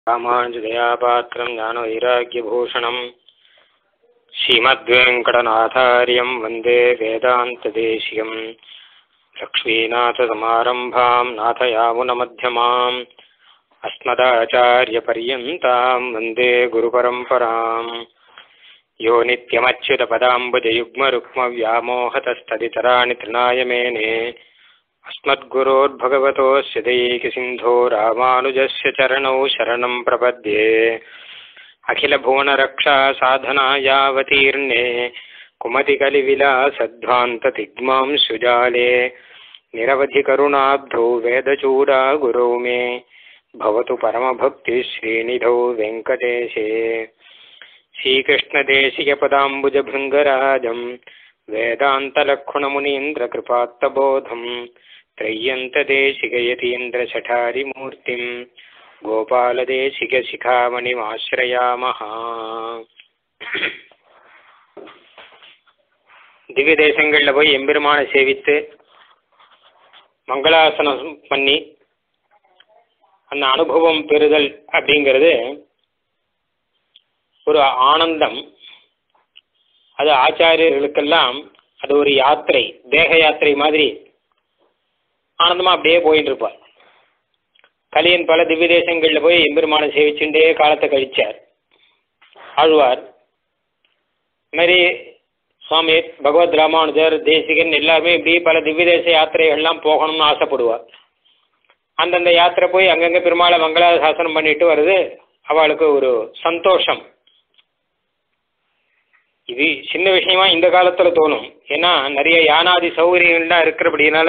रामाञ्जदयापात्रं ज्ञानवैराग्यभूषणम् श्रीमद्वेङ्कटनाथार्यं वन्दे वेदान्तदेशिकम् लक्ष्मीनाथसमारम्भां नाथयामुनमध्यमाम् अस्मदाचार्यपर्यन्तां वन्दे गुरुपरम्पराम् यो नित्यमच्युतपदाम्बुजयुग्मरुक्मव्यामोहतस्तदितराणि तृणाय मेने अस्मद्गुरोर्भगवतोऽस्य दैकसिन्धो रामानुजस्य चरणौ शरणं प्रपद्ये अखिलभुवनरक्षा साधनायावतीर्णे कुमतिकलिविलासध्वान्ततिग्मां सुजाले निरवधिकरुणाब्धौ वेदचूडा गुरौ मे भवतु परमभक्तिश्रीनिधौ वेङ्कटेशे श्रीकृष्णदेशिकपदाम्बुजभृङ्गराजं वेदान्तलक्षुणमुनीन्द्रकृपात्तबोधम् त्रय्यन्तदेशिकयतीन्द्रशठारिमूर्तिं गोपालदेशिकशिखामणिमाश्रयामः திவ்ய தேசங்களில் போய் எம்பெருமானை சேவித்து மங்களாசனம் பண்ணி அந்த அனுபவம் பெறுதல் அப்படிங்கிறது ஒரு ஆனந்தம் அது ஆச்சாரியர்களுக்கெல்லாம் அது ஒரு யாத்திரை தேக யாத்திரை மாதிரி ஆனந்தமாக அப்படியே போயிட்டு இருப்பார் கலியன் பல திவ்ய தேசங்களில் போய் எம்பெருமானை சேவிச்சுட்டே காலத்தை கழிச்சார் ஆழ்வார் மாதிரி சுவாமி பகவத் ராமானுஜர் தேசிகன் எல்லாருமே இப்படி பல திவ்ய தேச யாத்திரைகள்லாம் போகணும்னு ஆசைப்படுவார் அந்தந்த யாத்திரை போய் அங்கங்கே பெருமாளை மங்களாசாசனம் பண்ணிட்டு வருது அவளுக்கு ஒரு சந்தோஷம் இது சின்ன விஷயமா இந்த காலத்தில் தோணும் ஏன்னா நிறைய யானாதி சௌகரியங்கள்லாம் இருக்கிறபடினால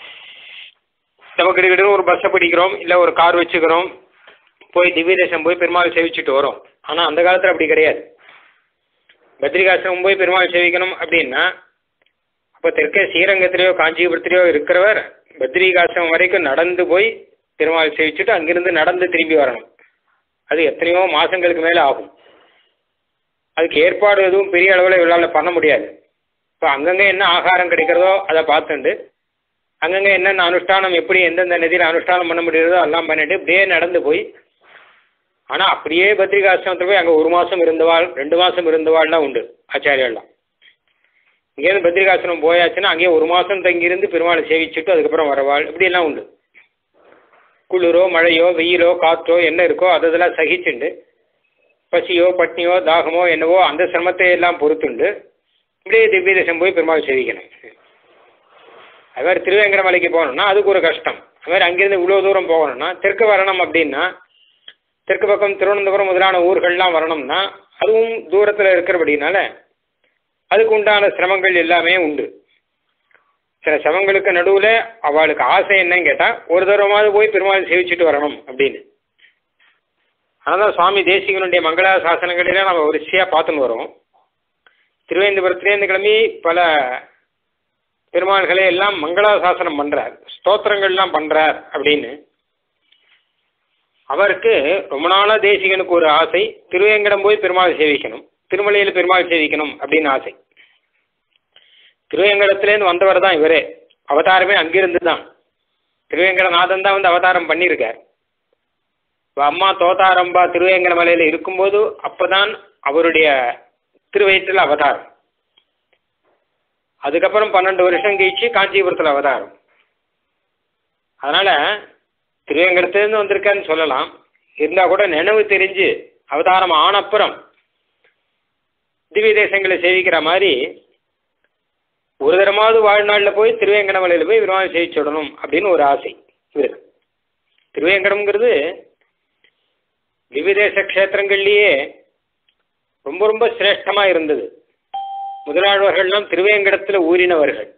நம்ம கிட்ட ஒரு பஸ்ஸை பிடிக்கிறோம் இல்லை ஒரு கார் வச்சுக்கிறோம் போய் திவ்ய தேசம் போய் பெருமாள் சேவிச்சுட்டு வரோம் ஆனால் அந்த காலத்தில் அப்படி கிடையாது பத்ரிகாசிரமம் போய் பெருமாள் சேவிக்கணும் அப்படின்னா அப்போ தெற்கே ஸ்ரீரங்கத்திலேயோ காஞ்சிபுரத்திலேயோ இருக்கிறவர் பத்ரிகாசிரமம் வரைக்கும் நடந்து போய் பெருமாள் சேவிச்சுட்டு அங்கிருந்து நடந்து திரும்பி வரணும் அது எத்தனையோ மாதங்களுக்கு மேலே ஆகும் அதுக்கு ஏற்பாடு எதுவும் பெரிய அளவில் இவளால் பண்ண முடியாது இப்போ அங்கங்கே என்ன ஆகாரம் கிடைக்கிறதோ அதை பார்த்துண்டு அங்கங்கே என்னென்ன அனுஷ்டானம் எப்படி எந்தெந்த நதியில் அனுஷ்டானம் பண்ண முடியுறதோ எல்லாம் பண்ணிட்டு அப்படியே நடந்து போய் ஆனால் அப்படியே பத்ரிகாசிரமத்தில் போய் அங்கே ஒரு மாதம் இருந்தவாள் ரெண்டு மாதம் இருந்தவாள்லாம் உண்டு ஆச்சாரியெல்லாம் இங்கேருந்து பத்ரிகாசிரமம் போயாச்சுன்னா அங்கேயே ஒரு மாதம் தங்கியிருந்து பெருமாளை சேவிச்சுட்டு அதுக்கப்புறம் வரவாள் இப்படியெல்லாம் உண்டு குளிரோ மழையோ வெயிலோ காற்றோ என்ன இருக்கோ அதெல்லாம் சகிச்சுண்டு பசியோ பட்னியோ தாகமோ என்னவோ அந்த சிரமத்தை எல்லாம் பொறுத்துண்டு இப்படியே திவ்ய தேசம் போய் பெருமாள் சேவிக்கணும் அது மாதிரி திருவேங்கடமலைக்கு போகணும்னா அதுக்கு ஒரு கஷ்டம் அது மாதிரி அங்கேருந்து இவ்வளோ தூரம் போகணும்னா தெற்கு வரணும் அப்படின்னா தெற்கு பக்கம் திருவனந்தபுரம் முதலான ஊர்கள்லாம் வரணும்னா அதுவும் தூரத்தில் இருக்கிறபடினால அதுக்கு உண்டான சிரமங்கள் எல்லாமே உண்டு சில சிரமங்களுக்கு நடுவில் அவளுக்கு ஆசை என்னன்னு கேட்டால் ஒரு தூரமாவது போய் பெருமாள் சேவிச்சுட்டு வரணும் அப்படின்னு அதனால் சுவாமி தேசிகனுடைய மங்களா சாசனங்களிலாம் நம்ம வரிசையாக பார்த்துன்னு வரோம் திருவேந்தபுரத்துலேருந்து கிளம்பி பல பெருமாள்களை எல்லாம் மங்களாசாசனம் பண்ணுறார் ஸ்தோத்திரங்கள்லாம் பண்ணுறார் அப்படின்னு அவருக்கு ரொம்ப நாளாக தேசிகனுக்கு ஒரு ஆசை திருவேங்கடம் போய் பெருமாள் சேவிக்கணும் திருமலையில் பெருமாள் சேவிக்கணும் அப்படின்னு ஆசை திருவேங்கடத்துலேருந்து வந்தவர் தான் இவரே அவதாரமே அங்கிருந்து தான் திருவேங்கடநாதன் தான் வந்து அவதாரம் பண்ணியிருக்கார் இப்போ அம்மா தோதாரம்பா திருவேங்கட மலையில் இருக்கும்போது அப்போதான் அவருடைய திருவயிற்றில் அவதாரம் அதுக்கப்புறம் பன்னெண்டு வருஷம் கழிச்சு காஞ்சிபுரத்தில் அவதாரம் அதனால் திருவேங்கடத்துலேருந்து வந்திருக்கான்னு சொல்லலாம் இருந்தால் கூட நினைவு தெரிஞ்சு அவதாரம் ஆனப்புறம் திவ்ய தேசங்களை சேவிக்கிற மாதிரி ஒரு தரமாவது வாழ்நாளில் போய் திருவேங்கடமலையில் போய் விரும்பாவை சேவிச்சு விடணும் அப்படின்னு ஒரு ஆசை இவருக்கு திருவேங்கடம்ங்கிறது திவ்யதேச க்ஷேத்திரங்கள்லேயே ரொம்ப ரொம்ப சிரேஷ்டமாக இருந்தது முதலாழ்வர்கள்லாம் திருவேங்கடத்தில் ஊறினவர்கள்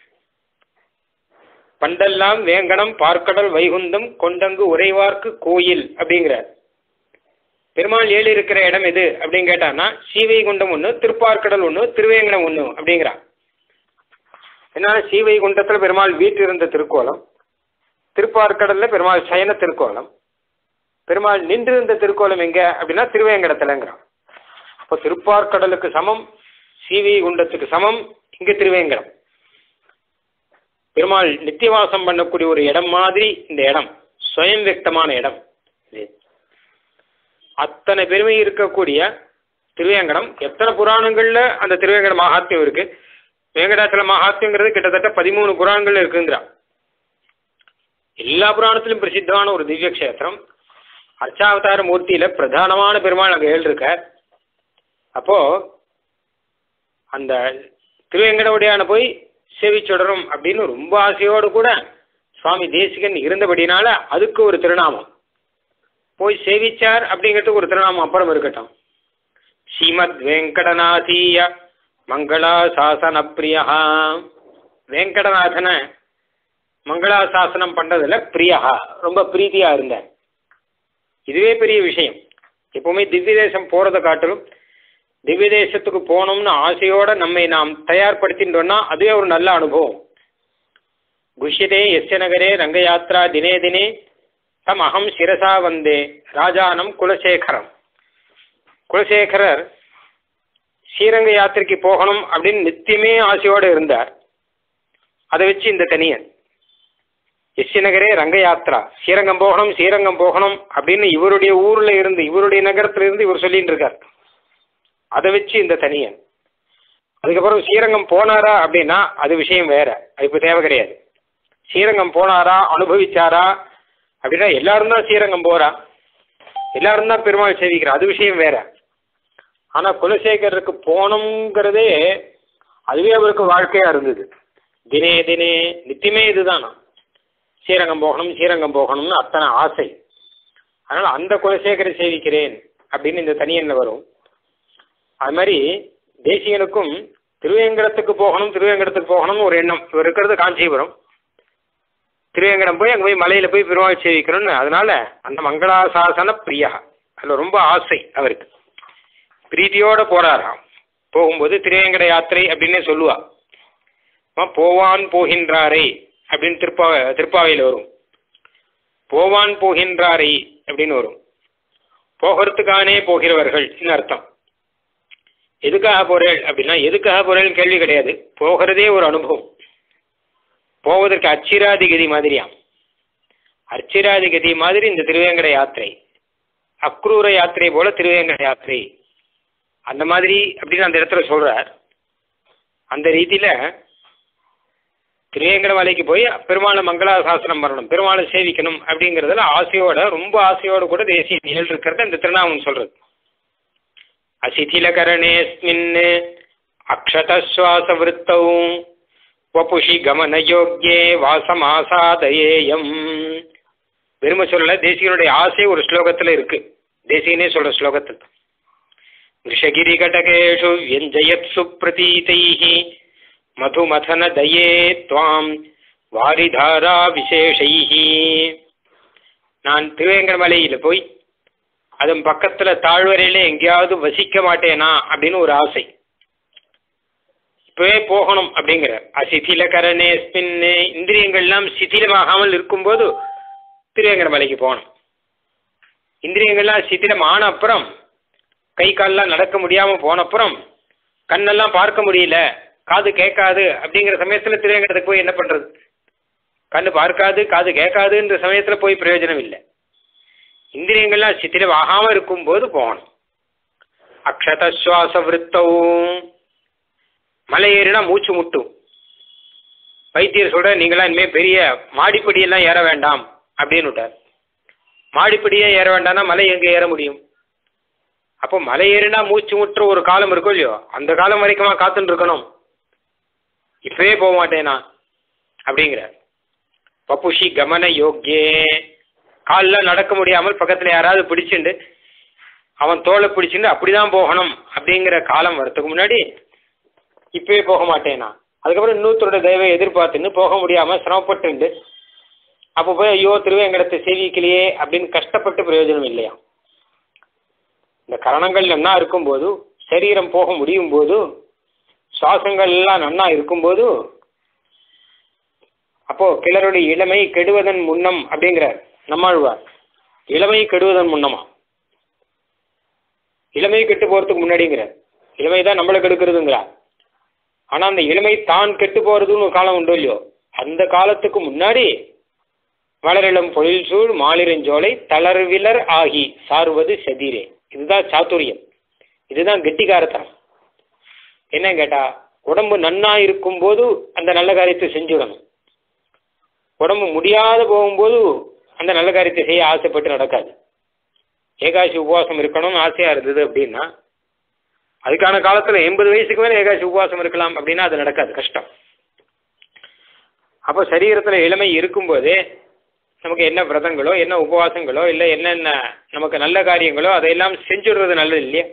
பண்டெல்லாம் வேங்கடம் பார்க்கடல் வைகுந்தம் கொண்டங்கு உறைவார்க்கு கோயில் அப்படிங்கிறார் பெருமாள் ஏழு இருக்கிற இடம் எது அப்படின்னு கேட்டான்னா ஸ்ரீவைகுண்டம் ஒன்று திருப்பார்க்கடல் ஒன்று திருவேங்கடம் ஒன்று அப்படிங்கிறான் என்னன்னா ஸ்ரீவைகுண்டத்தில் பெருமாள் வீட்டு இருந்த திருக்கோலம் திருப்பார்க்கடலில் பெருமாள் சயன திருக்கோலம் பெருமாள் நின்றிருந்த திருக்கோலம் எங்க அப்படின்னா திருவேங்கடத்துலங்கிறான் அப்போ திருப்பார்க்கடலுக்கு சமம் ஸ்ரீவைகுண்டத்துக்கு சமம் இங்கே திருவேங்கடம் பெருமாள் நித்தியவாசம் பண்ணக்கூடிய ஒரு இடம் மாதிரி இந்த இடம் சுயம் வியக்தமான இடம் இது அத்தனை பெருமை இருக்கக்கூடிய திருவேங்கடம் எத்தனை புராணங்கள்ல அந்த திருவேங்கட மகாத்மியம் இருக்கு வேங்கடாச்சல மகாத்மியங்கிறது கிட்டத்தட்ட பதிமூணு புராணங்கள்ல இருக்குங்கிறா எல்லா புராணத்திலும் பிரசித்தமான ஒரு திவ்ய கஷேத்திரம் அர்ச்சாவதார மூர்த்தியில பிரதானமான பெருமாள் அங்கே இருக்கார் அப்போ அந்த திருவேங்கடவுடையான போய் சேவிச்சுடரும் அப்படின்னு ரொம்ப ஆசையோடு கூட சுவாமி தேசிகன் இருந்தபடினால அதுக்கு ஒரு திருநாமம் போய் சேவிச்சார் அப்படிங்கிறதுக்கு ஒரு திருநாமம் அப்புறம் இருக்கட்டும் ஸ்ரீமத் வெங்கடநாதீய மங்களா சாசன பிரியா வெங்கடநாதனை மங்களாசாசனம் பண்றதுல பிரியா ரொம்ப பிரீத்தியா இருந்தார் இதுவே பெரிய விஷயம் எப்பவுமே திவ்ய தேசம் போறதை காட்டிலும் திவ்ய தேசத்துக்கு போகணும்னு ஆசையோட நம்மை நாம் தயார்படுத்தின்றோம்னா அதுவே ஒரு நல்ல அனுபவம் குஷ்யதே எஸ்ய நகரே ரங்கயாத்ரா தினே தினே தம் அகம் சிரசா வந்தே ராஜானம் குலசேகரம் குலசேகரர் ஸ்ரீரங்க யாத்திரைக்கு போகணும் அப்படின்னு நித்தியமே ஆசையோடு இருந்தார் அதை வச்சு இந்த தனியன் எஸ்சி நகரே ரங்க யாத்ரா ஸ்ரீரங்கம் போகணும் ஸ்ரீரங்கம் போகணும் அப்படின்னு இவருடைய ஊர்ல இருந்து இவருடைய நகரத்துல இருந்து இவர் சொல்லிட்டு இருக்கார் அதை வச்சு இந்த தனியன் அதுக்கப்புறம் ஸ்ரீரங்கம் போனாரா அப்படின்னா அது விஷயம் வேற அது இப்போ தேவை கிடையாது ஸ்ரீரங்கம் போனாரா அனுபவிச்சாரா அப்படின்னா எல்லாரும் தான் ஸ்ரீரங்கம் போறா எல்லாரும் தான் பெருமாள் சேவிக்கிறா அது விஷயம் வேற ஆனா குலசேகருக்கு போகணுங்கிறதே அதுவே அவருக்கு வாழ்க்கையா இருந்தது தினே தினே நித்தியமே இதுதானா ஸ்ரீரங்கம் போகணும் ஸ்ரீரங்கம் போகணும்னு அத்தனை ஆசை அதனால அந்த குலசேகரை சேவிக்கிறேன் அப்படின்னு இந்த தனியன்ல வரும் அது மாதிரி தேசியனுக்கும் திருவேங்கடத்துக்கு போகணும் திருவேங்கடத்துக்கு போகணும்னு ஒரு எண்ணம் இவர் இருக்கிறது காஞ்சிபுரம் திருவேங்கடம் போய் அங்கே போய் மலையில் போய் பெருமாள் சேவிக்கணும்னு அதனால அந்த மங்களாசாசன பிரியா அதில் ரொம்ப ஆசை அவருக்கு பிரீத்தியோட போறாராம் போகும்போது திருவேங்கட யாத்திரை அப்படின்னே சொல்லுவா அம்மா, போவான் போகின்றாரே அப்படின்னு திருப்பா திருப்பாவையில் வரும் போவான் போகின்றாரே அப்படின்னு வரும் போகிறதுக்கானே போகிறவர்கள் அர்த்தம் எதுக்காக போறேள் அப்படின்னா எதுக்காக போறேன்னு கேள்வி கிடையாது போகிறதே ஒரு அனுபவம் போவதற்கு அச்சிராதி கதி மாதிரியாம் அச்சிராதி கதி மாதிரி இந்த திருவேங்கட யாத்திரை அக்ரூர யாத்திரை போல திருவேங்கட யாத்திரை அந்த மாதிரி அப்படின்னு அந்த இடத்துல சொல்றார் அந்த ரீதியில திருவேங்கட மலைக்கு போய் பெருமாளை மங்களாசாசனம் பண்ணணும் பெருமாளை சேவிக்கணும் அப்படிங்கிறதுல ஆசையோட ரொம்ப ஆசையோட கூட தேசிய நிகழ் இருக்கிறத இந்த திருநாமம் சொல்றது அசிதிலகரணேஸ்மின் அக்ஷதஸ்வாசவருத்தௌ வபுஷி கமனயோக்கியே வாசமாசாதயேயம் பெருமை சொல்லல தேசிகனுடைய ஆசை ஒரு ஸ்லோகத்துல இருக்கு தேசிகனே சொல்ற ஸ்லோகத்தில் ரிஷகிரி கடகேஷு வியஞ்சயத் சுப்ரதீதைः மதுமதன தயே துவாம் வாரிதாரா விசேஷைः நான் திருவேங்கடமலையில் போய் அதன் பக்கத்துல தாழ்வரையில எங்கேயாவது வசிக்க மாட்டேனா அப்படின்னு ஒரு ஆசை இப்பவே போகணும் அப்படிங்கிற அசிதில கரணே ஸ்பின் இந்திரியங்கள்லாம் சிதிலமாகாமல் இருக்கும்போது திருவேங்கட மலைக்கு போகணும் இந்திரியங்கள்லாம் சிதிலம் ஆன அப்புறம் கை கால்லாம் நடக்க முடியாம போன அப்புறம் கண்ணெல்லாம் பார்க்க முடியல காது கேட்காது அப்படிங்கிற சமயத்துல திருவேங்கடத்துக்கு போய் என்ன பண்றது கண்ணு பார்க்காது காது கேட்காதுன்ற சமயத்துல போய் பிரயோஜனம் இல்லை இந்திரியங்கள்லாம் சித்திரம் ஆகாம இருக்கும்போது போகணும் அக்ஷத சுவாச விருத்தவும் மலை ஏறினா மூச்சு முட்டும் வைத்தியர் சொல்ற நீங்களாம் இனிமேல் பெரிய மாடிப்படியெல்லாம் ஏற வேண்டாம் அப்படின்னு விட்டார் மாடிப்படியே ஏற வேண்டாம்னா மலை எங்க ஏற முடியும் அப்போ மலை ஏறினா மூச்சு முட்டுற ஒரு காலம் இருக்கும் இல்லையோ அந்த காலம் வரைக்குமா காத்துன்னு இருக்கணும் இப்பவே போக மாட்டேனா அப்படிங்கிறார் பப்புஷி கமன யோக்கியே காலில் நடக்க முடியாமல் பக்கத்தில் யாராவது பிடிச்சிண்டு அவன் தோலை பிடிச்சிண்டு அப்படிதான் போகணும் அப்படிங்கிற காலம் வரத்துக்கு முன்னாடி இப்பவே போக மாட்டேனா அதுக்கப்புறம் இன்னொருத்தரோட தயவை எதிர்பார்த்துன்னு போக முடியாம சிரமப்பட்டுண்டு அப்போ போய் ஐயோ திருவேங்கடத்தை சேவிக்கலையே அப்படின்னு கஷ்டப்பட்டு பிரயோஜனம் இல்லையா இந்த கரணங்கள் நன்னா இருக்கும்போது சரீரம் போக முடியும் போது சுவாசங்கள் எல்லாம் நன்னா இருக்கும்போது அப்போ கிளருடைய இளமை கெடுவதன் முன்னம் அப்படிங்கிறார் நம்மாழ்வார் இளமை கெடுவதன் முன்னமா இளமை கெட்டு போறதுக்கு முன்னாடிங்கிறார் இளமை தான் நம்மளை கெடுக்கிறதுங்கிறார் ஆனா அந்த இளமை தான் கெட்டு போறதுன்னு ஒரு காலம் உண்டு இல்லையோ அந்த காலத்துக்கு முன்னாடி வளரிளம் பொழில் சூழ் மாலிரஞ்சோலை தளர்விலர் ஆகி சார்வது செதிரே இதுதான் சாத்துரியம் இதுதான் கெட்டிக்காரத்தனம் என்ன கேட்டா உடம்பு நன்னா இருக்கும்போது அந்த நல்ல காரியத்தை செஞ்சுடணும் உடம்பு முடியாத போகும்போது அந்த நல்ல காரியத்தை செய்ய ஆசைப்பட்டு நடக்காது ஏகாசி உபவாசம் இருக்கணும்னு ஆசையா இருந்தது அப்படின்னா அதுக்கான காலத்துல எண்பது வயசுக்கு மேல ஏகாசி உபவாசம் இருக்கலாம் அப்படின்னா அது நடக்காது கஷ்டம் அப்போ சரீரத்துல இளமை இருக்கும்போதே நமக்கு என்ன விரதங்களோ என்ன உபவாசங்களோ இல்லை என்னென்ன நமக்கு நல்ல காரியங்களோ அதையெல்லாம் செஞ்சுடுறது நல்லது இல்லையா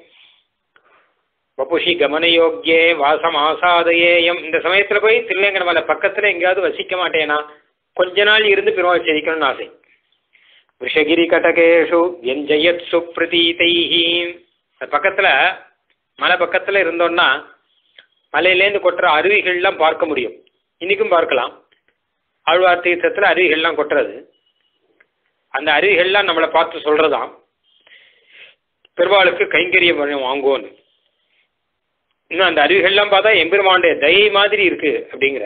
வபுஷி கமனயோக்கியே வாசம் ஆசாதையேயம் இந்த சமயத்துல போய் திருவேங்கட மலை பக்கத்துல எங்கேயாவது வசிக்க மாட்டேனா கொஞ்ச நாள் இருந்து பெருமாள் செதிக்கணும்னு ஆசை விஷகிரி கடகேஷு எஞ்சயத் சுப்ரதீதைஹி அது பக்கத்துல மலை பக்கத்துல இருந்தோம்னா மலையிலேருந்து கொட்டுற அருவிகள்லாம் பார்க்க முடியும் இன்னைக்கும் பார்க்கலாம் ஆழ்வார் தீர்த்தத்தில் அருவிகள்லாம் கொட்டுறது அந்த அருவிகள்லாம் நம்மளை பார்த்து சொல்றதாம் பெருமாளுக்கு கைங்கரியம் பண்ணி வாங்குவோன்னு இன்னும் அந்த அருவிகள்லாம் பார்த்தா எம்பெருமானுடைய தயை மாதிரி இருக்கு அப்படிங்கிற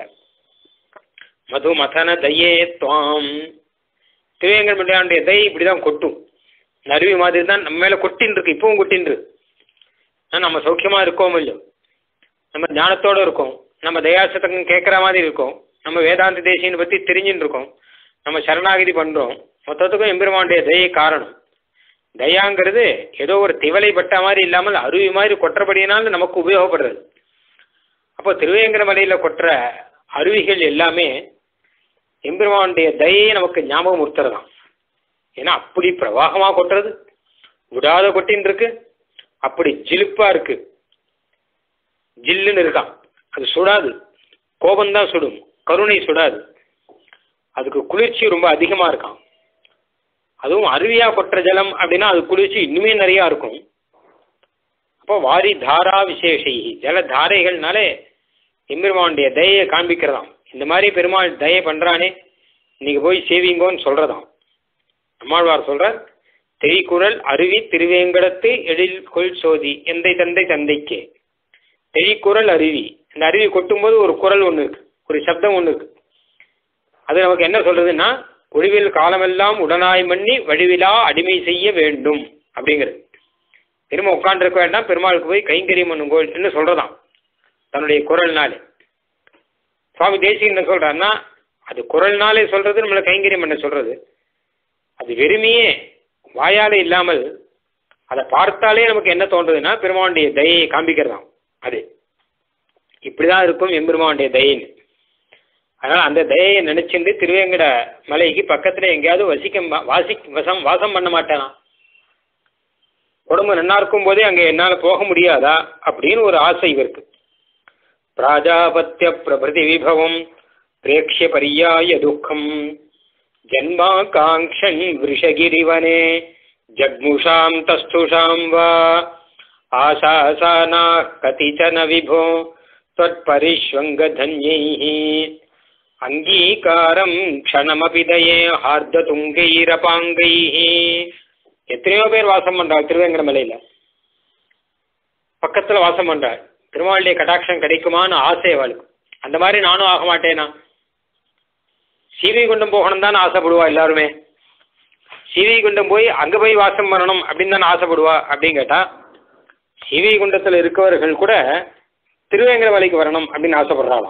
மது மதன தையே துவாம் திருவேங்கடமுடியானுடைய தயை இப்படிதான் கொட்டும் இந்த அருவி மாதிரி தான் நம்ம மேல கொட்டின்னு இருக்கு இப்பவும் கொட்டின்னு இருக்கு ஆனா நம்ம சௌக்கியமா இருக்கோம் இல்லையோ நம்ம ஞானத்தோட இருக்கோம் நம்ம தயாசத்தகம் கேட்குற மாதிரி இருக்கோம் நம்ம வேதாந்த தேசியனை பத்தி தெரிஞ்சுட்டு இருக்கோம் நம்ம சரணாகிதி பண்றோம் மொத்தத்துக்கும் எம்பெருமானுடைய தயை காரணம் தயாங்கிறது ஏதோ ஒரு திவலை பட்ட மாதிரி இல்லாமல் அருவி மாதிரி கொட்டுறபடியினால நமக்கு உபயோகப்படுறது அப்போ திருவேங்கர மலையில கொட்டுற அருவிகள் எல்லாமே எம்பெருமானுடைய தயையை நமக்கு ஞாபகம் உறுத்துறதாம் ஏன்னா அப்படி பிரவாகமா கொட்டுறது விடாத கொட்டின்னு இருக்கு அப்படி ஜிலுப்பா இருக்கு ஜில்லுன்னு இருக்கான் அது சுடாது கோபம்தான் சுடும் கருணை சுடாது அதுக்கு குளிர்ச்சி ரொம்ப அதிகமா இருக்கான் அதுவும் அருவியா கொட்டுற ஜலம் அப்படின்னா அது குளிர்ச்சி இன்னுமே நிறையா இருக்கும் அப்போ வாரி தாரா விசேஷி ஜல தாரைகள்னாலே எம்பெருமானுடைய தயையை காண்பிக்கிறதாம் இந்த மாதிரி பெருமாள் தயை பண்றானே இன்னைக்கு போய் சேவிங்கோன்னு சொல்றதாம் அம்மாழ்வார் சொல்றார் தெளிக்குறள் அருவி திருவேங்கடத்து எழில் கொள் சோதி எந்தை தந்தை தந்தைக்கே தெளிக்குறள் அருவி இந்த அருவி கொட்டும்போது ஒரு குரல் ஒன்று இருக்கு ஒரு சப்தம் ஒன்று இருக்கு அது நமக்கு என்ன சொல்றதுன்னா ஒழிவில் காலமெல்லாம் உடனாய் மண்ணி வடிவிலா அடிமை செய்ய வேண்டும் அப்படிங்கிறது திரும்ப உட்காந்துருக்க வேண்டாம் பெருமாளுக்கு போய் கைங்கரியம் பண்ணுங்கோன்னு சொல்றதாம் தன்னுடைய குரல்னாலே சுவாமி தேசியம் என்ன சொல்றாருன்னா அது குரல்னாலே சொல்றது நம்மளை கைங்கரியம் பண்ண சொல்றது அது வெறுமையே வாயாலே இல்லாமல் அதை பார்த்தாலே நமக்கு என்ன தோன்றதுன்னா பெருமானுடைய தயையை காண்பிக்கிறதாம் அது இப்படிதான் இருக்கும் எம்பெருமானுடைய தயின்னு அதனால அந்த தயையை நினைச்சுட்டு திருவேங்கட மலைக்கு பக்கத்துல எங்கேயாவது வசிக்க வாசி வசம் வாசம் பண்ண மாட்டானா உடம்பு நன்னா இருக்கும் போதே அங்க என்னால போக முடியாதா அப்படின்னு ஒரு ஆசை இவருக்கு பிராஜாபத்திய பிரபதி விபவம் பிரேக்ஷ பரியாய துக்கம் ஜன்மாகாங்க்ஷன் விஷகிரிவனே ஜக்முஷாம் தஸ்துஷாம் வா ஆசாசானா கதிச்சன விபோ त्वत्परिष्वङ्गधन्यैः அங்கீகாரம் க்ஷணமபி தயே ஹார்ததுங்கைரபாங்கைः எத்தனையோ பேர் வாசம் பண்றாள் திருவேங்கட மலையில பக்கத்துல வாசம் பண்றாள் திருமாவளிய கடாட்சம் கிடைக்குமான்னு ஆசை அவளுக்கு அந்த மாதிரி நானும் ஆக மாட்டேனா சீவைகுண்டம் போகணும் தான் ஆசைப்படுவா எல்லாருமே சீவைகுண்டம் போய் அங்க போய் வாசம் பண்ணணும் அப்படின்னு தானே ஆசைப்படுவா அப்படின்னு கேட்டா சீவைகுண்டத்தில் இருக்கவர்கள் கூட திருவேங்கட மலைக்கு வரணும் அப்படின்னு ஆசைப்படுறாளாம்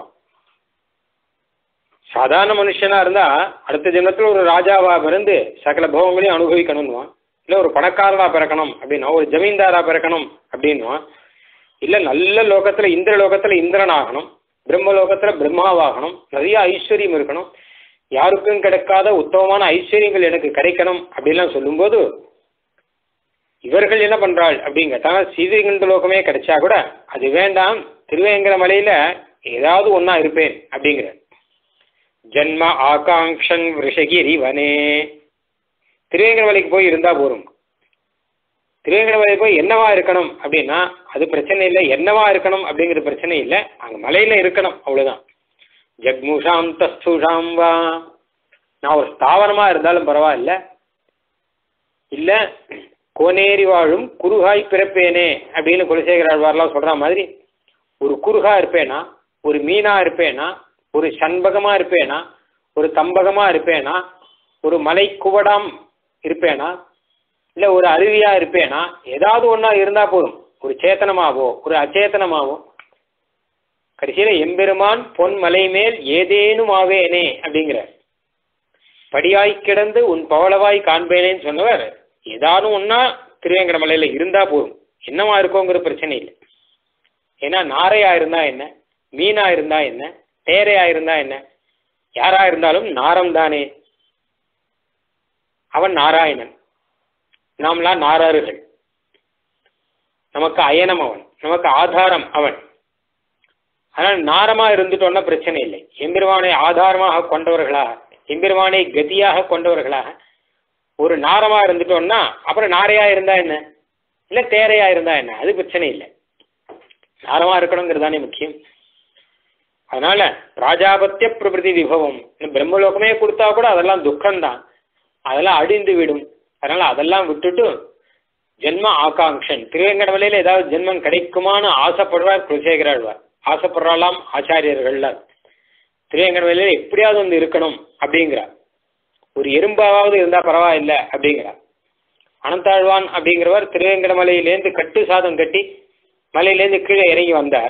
சாதாரண மனுஷனா இருந்தா அடுத்த ஜென்மத்தில் ஒரு ராஜாவா பிறந்து சகல போகங்களையும் அனுபவிக்கணும்னுவான் இல்லை ஒரு பணக்காரனா பிறக்கணும் அப்படின்னா ஒரு ஜமீன்தாரா பிறக்கணும் அப்படின்னுவான் இல்லை நல்ல லோகத்துல இந்திர லோகத்துல இந்திரன் ஆகணும் பிரம்ம லோகத்துல பிரம்மாவாகணும் நிறைய ஐஸ்வர்யம் இருக்கணும் யாருக்கும் கிடைக்காத உத்தமமான ஐஸ்வர்யங்கள் எனக்கு கிடைக்கணும் அப்படின்லாம் சொல்லும்போது இவர்கள் என்ன பண்றாள் அப்படின்னு கேட்டா சீதைகண்ட லோகமே கிடைச்சா கூட அது வேண்டாம் திருவேங்கர மலையில ஏதாவது ஒன்னா இருப்பேன் அப்படிங்கிற ஜன்ம ஆகாங்ஷன் ரிஷகிரி வனே திருவேங்கர மலைக்கு போய் இருந்தா போரும் திருவேங்கர மலைக்கு போய் என்னவா இருக்கணும் அப்படின்னா அது பிரச்சனை இல்லை என்னவா இருக்கணும் அப்படிங்கிற பிரச்சனை இல்லை அங்க மலையில இருக்கணும் அவ்வளவுதான் ஜக்முஷாம் தஸ்துஷாம் வா நான் ஒரு ஸ்தாவரமா இருந்தாலும் பரவாயில்ல இல்ல கோனேரி வாழும் குறுகாய் பிறப்பேனே அப்படின்னு குலசேகர ஆழ்வார்லாம் சொல்ற மாதிரி ஒரு குறுகா இருப்பேனா ஒரு மீனா இருப்பேனா ஒரு சண்பகமா இருப்பேனா ஒரு தம்பகமா இருப்பேனா ஒரு மலை குவடாம் இருப்பேனா இல்லை ஒரு அருவியா இருப்பேனா ஏதாவது ஒன்றா இருந்தா போதும் ஒரு சேத்தனமாவோ ஒரு அச்சேதனமாவோ கடைசியில எம்பெருமான் பொன் மலை மேல் ஏதேனும் ஆவேனே அப்படிங்கிற படியாய் கிடந்து உன் பவளவாய் காண்பேனேன்னு சொன்னவர் ஏதானும் ஒன்னா திருவேங்கட மலையில இருந்தா போதும் என்னவா இருக்கோங்கிற பிரச்சனை இல்லை ஏன்னா நாரையா இருந்தா என்ன மீனா இருந்தா என்ன தேரையா இருந்தா என்ன யாரா இருந்தாலும் நாரம் தானே அவன் நாராயணன் நாம்லாம் நாராறுகள் நமக்கு அயனம் அவன் நமக்கு ஆதாரம் அவன் ஆனால் நாரமா இருந்துட்டோம்னா பிரச்சனை இல்லை எம்பெருமானை ஆதாரமாக கொண்டவர்களாக எம்பெருமானை கதியாக கொண்டவர்களாக ஒரு நாரமா இருந்துட்டோம்னா அப்புறம் நாரையா இருந்தா என்ன இல்ல தேரையா இருந்தா என்ன அது பிரச்சனை இல்லை நாரமா இருக்கணுங்கிறது தானே முக்கியம் அதனால ராஜாபத்திய பிரபிருதி விபவம் இந்த பிரம்மலோகமே கொடுத்தா கூட அதெல்லாம் துக்கம்தான் அதெல்லாம் அடிந்து விடும் அதனால அதெல்லாம் விட்டுட்டு ஜென்ம ஆகாங்ஷன் திருவேங்கடமலையில ஏதாவது ஜென்மம் கிடைக்குமான்னு ஆசைப்படுறார் குலசேகராழ்வார் ஆசைப்படுறாலாம் ஆச்சாரியர்கள்ல திருவேங்கடமலையில எப்படியாவது வந்து இருக்கணும் அப்படிங்கிறார் ஒரு எறும்பாவது இருந்தா பரவாயில்ல அப்படிங்கிறார் அனந்தாழ்வான் அப்படிங்கிறவர் திருவேங்கடமலையிலேருந்து கட்டு சாதம் கட்டி மலையிலேருந்து கீழே இறங்கி வந்தார்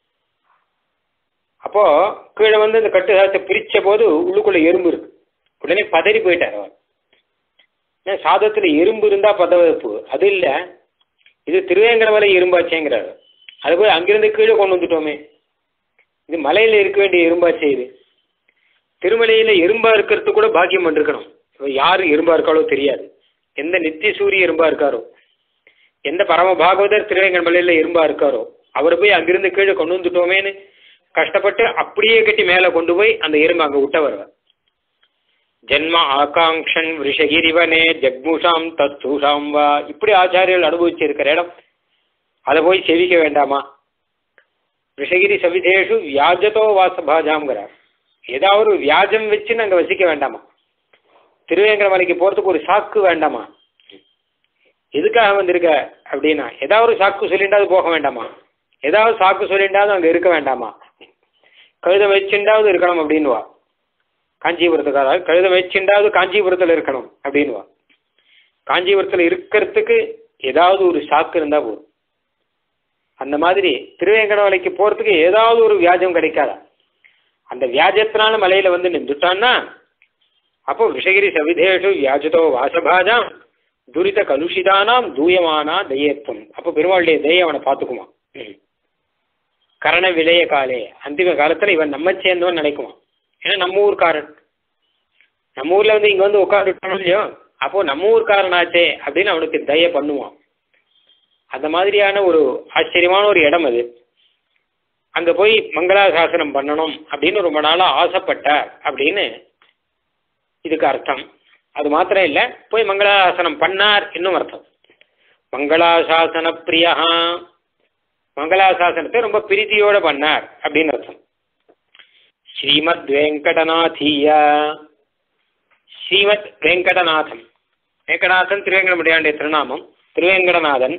அப்போ கீழே வந்து இந்த கட்டு சாதத்தை பிரிச்ச போது உள்ளுக்குள்ள எறும்பு இருக்கு உடனே பதறி போயிட்டார் அவர் ஏன்னா சாதத்துல எறும்பு இருந்தா பதவப்பு அது இல்ல இது திருவேங்கடமலை எறும்பாச்சேங்கிறாரு அது போய் அங்கிருந்து கீழே கொண்டு வந்துட்டோமே இது மலையில இருக்க வேண்டிய எறும்பாச்சே இது திருமலையில எறும்பா இருக்கிறது கூட பாக்கியம் பண்ணிருக்கணும் இப்ப யாரு எறும்பா இருக்காளோ தெரியாது எந்த நித்திய சூரிய எறும்பா இருக்காரோ எந்த பரம பாகவதர் திருவேங்கடமலையில எறும்பா இருக்காரோ அவர் போய் அங்கிருந்து கீழே கொண்டு வந்துட்டோமேன்னு கஷ்டப்பட்டு அப்படியே கட்டி மேலே கொண்டு போய் அந்த எறும்பு அங்க விட்ட வருவார் ஜென்ம ஆகாங்ஷன் விஷகிரிவனே ஜக்முஷாம் தத்தூஷாம் வா இப்படி ஆச்சாரியர்கள் அனுபவிச்சிருக்கிற இடம் அதை போய் செவிக்க வேண்டாமா ரிஷகிரி சவிதேஷு வியாஜத்தோ வாசபாஜாங்கிறார் ஏதாவது ஒரு வியாஜம் வச்சு நாங்கள் வசிக்க வேண்டாமா திருவேங்கட மலைக்கு போறதுக்கு ஒரு சாக்கு வேண்டாமா எதுக்காக வந்திருக்க அப்படின்னா ஏதாவது ஒரு சாக்கு சொல்லிண்டாவது போக வேண்டாமா ஏதாவது சாக்கு சொல்லிண்டாவது அங்கே இருக்க வேண்டாமா கழுத வச்சுண்டாவது இருக்கணும் அப்படின்வா காஞ்சிபுரத்துக்காக கழுத வச்சுண்டாவது காஞ்சிபுரத்தில் இருக்கணும் அப்படின்வா காஞ்சிபுரத்தில் இருக்கிறதுக்கு ஏதாவது ஒரு சாக்கு இருந்தால் போதும் அந்த மாதிரி திருவேங்கடமலைக்கு போகிறதுக்கு ஏதாவது ஒரு வியாஜம் கிடைக்காதா அந்த வியாஜத்தினால மலையில வந்து நின்றுட்டான்னா அப்போ விஷகிரி சவிதேஷு வியாஜதோ வாசபாஜாம் துரித கலுஷிதானாம் தூயமானா தயேத்துவம் அப்போ பெருமாளுடைய தயை அவனை பார்த்துக்குமா கரண விளைய காலே அந்திம காலத்துல இவன் நம்ம சேர்ந்தவன் நினைக்குவான் ஏன்னா நம்ம ஊர்க்காரன் நம்ம ஊர்ல வந்து இங்க வந்து உட்காந்துட்டானோ இல்லையோ அப்போ நம்ம ஊர்க்காரனாச்சே அப்படின்னு அவனுக்கு தய பண்ணுவான் அந்த மாதிரியான ஒரு ஆச்சரியமான ஒரு இடம் அது அங்க போய் மங்களாசாசனம் பண்ணணும் அப்படின்னு ரொம்ப நாளா ஆசைப்பட்டார் அப்படின்னு இதுக்கு அர்த்தம் அது மாத்திரம் இல்லை போய் மங்களாசாசனம் பண்ணார் இன்னும் அர்த்தம் மங்களாசாசன பிரியா மங்களாசாசனத்தை ரொம்ப பிரீத்தியோட பண்ணார் அப்படின்னு அர்த்தம் ஸ்ரீமத் வெங்கடநாதீய ஸ்ரீமத் வெங்கடநாதன் வெங்கடநாதன் திருவேங்கடமுடியாண்டிய திருநாமம் திருவேங்கடநாதன்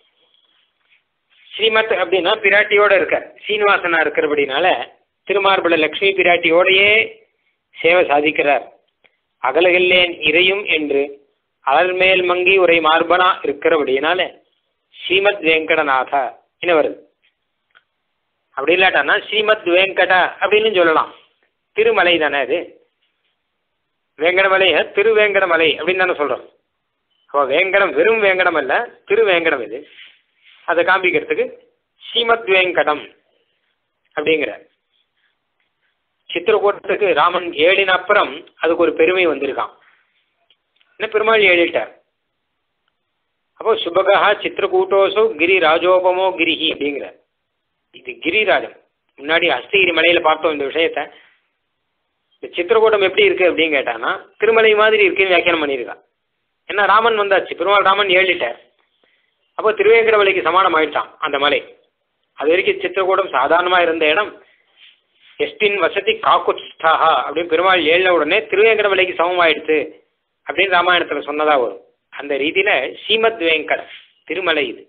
ஸ்ரீமத் அப்படின்னா பிராட்டியோட இருக்கார் சீனிவாசனா இருக்கிறபடினால திருமார்பல லக்ஷ்மி பிராட்டியோடையே சேவை சாதிக்கிறார் அகலகில்லேன் இறையும் என்று அலர்மேல் மங்கி உரை மார்பனா இருக்கிறபடினால ஸ்ரீமத் வெங்கடநாத என்ன வருது அப்படி இல்லாட்டானா ஸ்ரீமத் வெங்கட அப்படின்னு சொல்லலாம் திருமலை தானே அது வேங்கடமலைய திருவேங்கடமலை அப்படின்னு தானே சொல்றோம் அப்போ வேங்கடம் வெறும் வேங்கடம் அல்ல திருவேங்கடம் இது அதை காண்பிக்கிறதுக்கு ஸ்ரீமத் வேங்கடம் அப்படிங்கிறார் சித்திரக்கூட்டத்துக்கு ராமன் ஏழின அப்புறம் அதுக்கு ஒரு பெருமை வந்திருக்கான் என்ன பெருமாள் ஏழிட்டார் அப்போ சுபகா சித்திரக்கூட்டோசோ கிரி ராஜோபமோ கிரிஹி அப்படிங்கிறார் இது கிரிராஜன் முன்னாடி அஸ்தகிரி மலையில பார்த்தோம் இந்த விஷயத்த இந்த சித்திரக்கூட்டம் எப்படி இருக்கு அப்படின்னு கேட்டானா திருமலை மாதிரி இருக்குன்னு வியாக்கியானம் பண்ணியிருக்கான் ஏன்னா ராமன் வந்தாச்சு பெருமாள் ராமன் ஏழிட்டார் அப்போ திருவேங்கடமலைக்கு சமானம் ஆயிட்டான் அந்த மலை அது வரைக்கும் சித்திரக்கூடம் சாதாரணமா இருந்த இடம் எஸ்டின் வசதி காக்குத்ஸ்தாஹா அப்படின்னு பெருமாள் ஏழின உடனே திருவேங்கடமலைக்கு சமமாயிடுச்சு அப்படின்னு ராமாயணத்துல சொன்னதா வரும் அந்த ரீதியில ஸ்ரீமத் வேங்கட திருமலை இது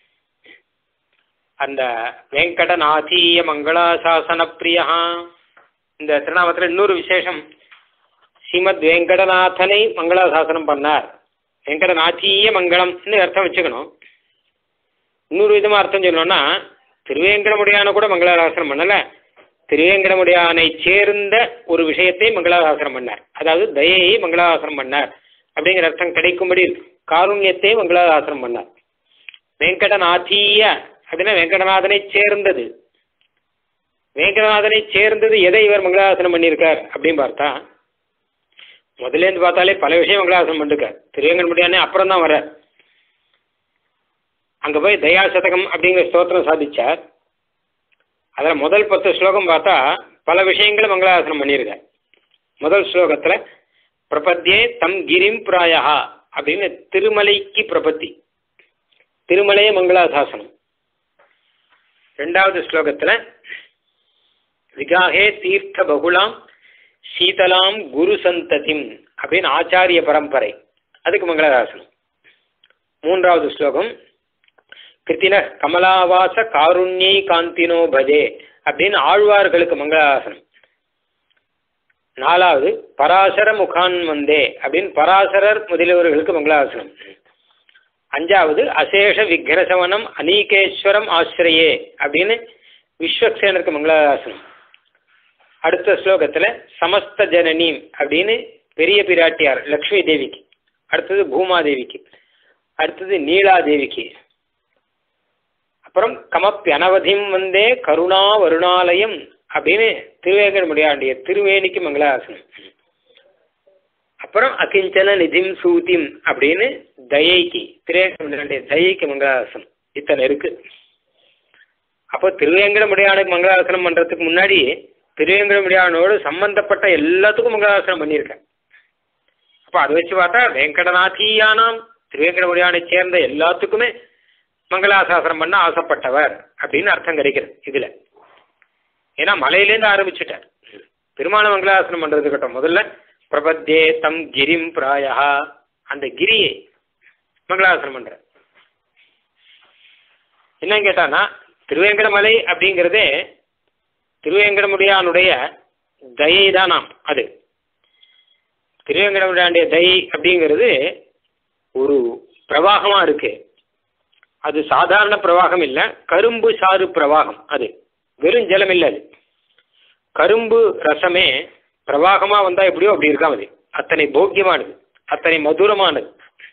அந்த வேங்கடநாதீய மங்களாசாசன பிரியா இந்த திருநாமத்துல இன்னொரு விசேஷம் ஸ்ரீமத் வெங்கடநாதனை மங்களாசாசனம் பண்ணார் வெங்கடநாதீய மங்களம்னு அர்த்தம் வச்சுக்கணும் இன்னொரு விதமாக அர்த்தம் சொல்லணும்னா திருவேங்கடமுடியான கூட மங்களாசாசனம் பண்ணல திருவேங்கடமுடியானை சேர்ந்த ஒரு விஷயத்தை மங்களாசாசனம் பண்ணார் அதாவது தயையை மங்களாசாசனம் பண்ணார் அப்படிங்கிற அர்த்தம் கிடைக்கும்படி காருண்யத்தை மங்களாசாசனம் பண்ணார் வெங்கடநாதீய அப்படின்னா வெங்கடநாதனை சேர்ந்தது வெங்கடநாதனை சேர்ந்தது எதை இவர் மங்களாசனம் பண்ணியிருக்கார் அப்படின்னு பார்த்தா முதல்ல இருந்து பார்த்தாலே பல விஷயம் மங்களாசனம் பண்ணிருக்கார் திருவேங்கடமுடியானே அப்புறம் தான் வர அங்கே போய் தயா சதகம் அப்படிங்கிற ஸ்தோத்திரம் சாதிச்சார் அதில் முதல் பத்து ஸ்லோகம் பார்த்தா பல விஷயங்களை மங்களாசனம் பண்ணியிருக்கார் முதல் ஸ்லோகத்தில் பிரபத்தியே தம் கிரிம் பிராயா அப்படின்னு திருமலைக்கு பிரபத்தி திருமலையே மங்களாசாசனம் ரெண்டாவது ஸ்லோகத்தில் விகாகே தீர்த்த பகுலாம் சீதலாம் குரு சந்ததிம் அப்படின்னு ஆச்சாரிய பரம்பரை அதுக்கு மங்களாசாசனம் மூன்றாவது ஸ்லோகம் கிருத்தின கமலாவாச காருண்யை காந்தினோ பஜே அப்படின்னு ஆழ்வார்களுக்கு மங்களாசனம் நாலாவது பராசர முகான் வந்தே அப்படின்னு பராசரர் முதலியவர்களுக்கு மங்களாசனம் அஞ்சாவது அசேஷ விக்னசவனம் அநீகேஸ்வரம் ஆசிரியே அப்படின்னு விஸ்வக்சேனருக்கு மங்களாசனம் அடுத்த ஸ்லோகத்தில் சமஸ்த ஜனனீம் அப்படின்னு பெரிய பிராட்டியார் லக்ஷ்மி தேவிக்கு அடுத்தது பூமாதேவிக்கு அடுத்தது நீலாதேவிக்கு அப்புறம் கமப்பி அனவதிம் வந்தே கருணா வருணாலயம் அப்படின்னு திருவேங்கடமுடியாண்டிய திருவேணிக்கு மங்களாசனம் அப்புறம் அகிஞ்சன நிதிம் சூதிம் அப்படின்னு தயைக்கு திருவேங்கடமுடியாண்டிய தயைக்கு மங்களாசனம் இத்தனை இருக்கு அப்போ திருவேங்கடமுடியானுக்கு மங்களாசனம் பண்றதுக்கு முன்னாடி திருவேங்கடமுடியானோடு சம்பந்தப்பட்ட எல்லாத்துக்கும் மங்களாசனம் பண்ணியிருக்கேன் அப்போ அதை வச்சு பார்த்தா வெங்கடநாதீயானாம் திருவேங்கடமுடியானை சேர்ந்த எல்லாத்துக்குமே மங்களாசாசனம் பண்ண ஆசைப்பட்டவர் அப்படின்னு அர்த்தம் கிடைக்கிறது இதுல ஏன்னா மலையிலேருந்து ஆரம்பிச்சுட்டார் பெருமான மங்களாசனம் பண்றது கட்டம் முதல்ல பிரபத்தே தம் கிரிம் பிராயா அந்த கிரியை மங்களாசனம் பண்ற என்ன கேட்டானா திருவேங்கடமலை அப்படிங்கிறதே திருவேங்கடமுடியானுடைய தயை தானாம் அது திருவேங்கடமுடியானுடைய தயை அப்படிங்கிறது ஒரு பிரவாகமா இருக்கு அது சாதாரண பிரவாகம் இல்லை கரும்பு சாறு பிரவாகம் அது வெறும் ஜலம் இல்லை அது கரும்பு ரசமே பிரவாகமா வந்தா எப்படியோ அப்படி இருக்காம் அது அத்தனை போக்கியமானது அத்தனை மதுரமானது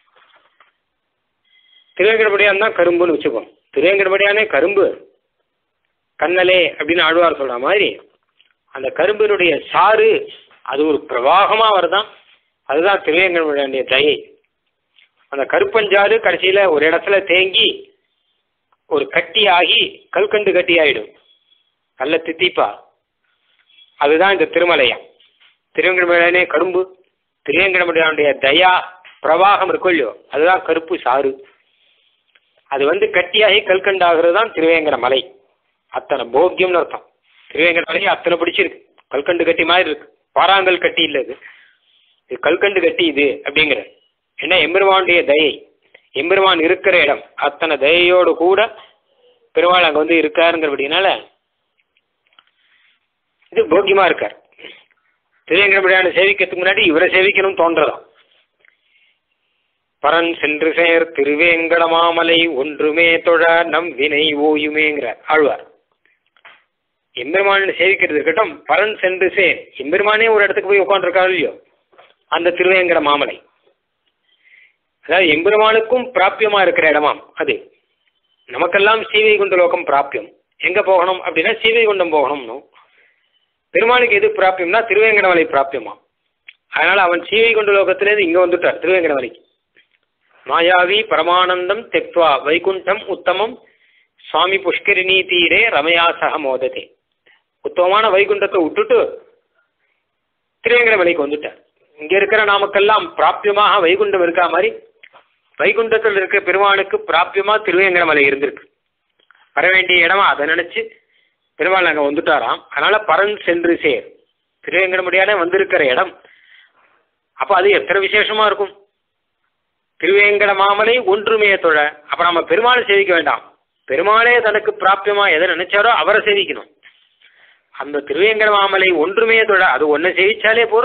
திருவேங்கடபடியான் தான் கரும்புன்னு வச்சுப்போம் திருவேங்கடபடியானே கரும்பு கண்ணலே அப்படின்னு ஆழ்வார் சொல்ற மாதிரி அந்த கரும்பினுடைய சாறு அது ஒரு பிரவாகமா வருதான் அதுதான் திருவேங்கடபடியானுடைய தயை அந்த கருப்பஞ்சாறு கடைசியில ஒரு இடத்துல தேங்கி ஒரு கட்டி ஆகி கல்கண்டு கட்டி ஆயிடும் நல்ல தித்திப்பா அதுதான் இந்த திருமலையம் திருவேங்கடமலையானே கரும்பு திருவேங்கடமலையானுடைய தயா பிரவாகம் இருக்கும் இல்லையோ அதுதான் கருப்பு சாறு அது வந்து கட்டியாகி கல்கண்டாகிறது தான் திருவேங்கட மலை அத்தனை போக்கியம்னு அர்த்தம் திருவேங்கட மலை அத்தனை பிடிச்சிருக்கு கல்கண்டு கட்டி மாதிரி இருக்கு பாறாங்கல் கட்டி இல்லை இது இது கல்கண்டு கட்டி இது அப்படிங்கிற என்ன எம்பெருமானுடைய தயை எம்பெருமான் இருக்கிற இடம் அத்தனை தயையோடு கூட பெருமாள் அங்கே வந்து இருக்காருங்கிறபடினால இது போக்கியமா இருக்கார் திருவேங்கடமுடியான சேவிக்கிறதுக்கு முன்னாடி இவரை சேவிக்கணும் தோன்றதாம் பரன் சென்று சேர் திருவேங்கடமாமலை ஒன்றுமே தொழ நம் வினை ஓயுமேங்கிற ஆழ்வார் எம்பெருமான் சேவிக்கிறது இருக்கட்டும் பரன் சென்று சேர் எம்பெருமானே ஒரு இடத்துக்கு போய் உட்காந்துருக்காரு இல்லையோ அந்த திருவேங்கட மாமலை அதாவது எம்பெருமானுக்கும் பிராப்பியமா இருக்கிற இடமாம் அது நமக்கெல்லாம் சீவைகுண்ட லோகம் பிராப்பியம் எங்க போகணும் அப்படின்னா சீவைகுண்டம் போகணும்னு பெருமாளுக்கு எது பிராப்பியம்னா திருவேங்கடமலை பிராப்பியமா அதனால அவன் சீவைகுண்ட லோகத்திலேருந்து இங்க வந்துட்டார் திருவேங்கடமலைக்கு மாயாவி பரமானந்தம் தெக்வா வைகுண்டம் உத்தமம் சுவாமி புஷ்கரிணி தீரே ரமயா சக மோததே உத்தமமான வைகுண்டத்தை விட்டுட்டு திருவேங்கடமலைக்கு வந்துட்டார் இங்க இருக்கிற நாமக்கெல்லாம் பிராப்பியமாக வைகுண்டம் இருக்கா மாதிரி வைகுண்டத்தில் இருக்க பெருமானுக்கு பிராப்பியமா திருவேங்கடமலை இருந்திருக்கு வர வேண்டிய இடமா அதை நினைச்சு பெருமாள் அங்கே வந்துட்டாராம் அதனால பரன் சென்று சேர் திருவேங்கடமுடியானே வந்திருக்கிற இடம் அப்போ அது எத்தனை விசேஷமா இருக்கும் திருவேங்கட மாமலை ஒன்றுமே தொழ அப்ப நம்ம பெருமாளை சேவிக்க வேண்டாம் பெருமாளே தனக்கு பிராப்பியமா எதை நினைச்சாரோ அவரை சேவிக்கணும் அந்த திருவேங்கட மாமலை ஒன்றுமே தொழ அது ஒன்றை சேவிச்சாலே போரும்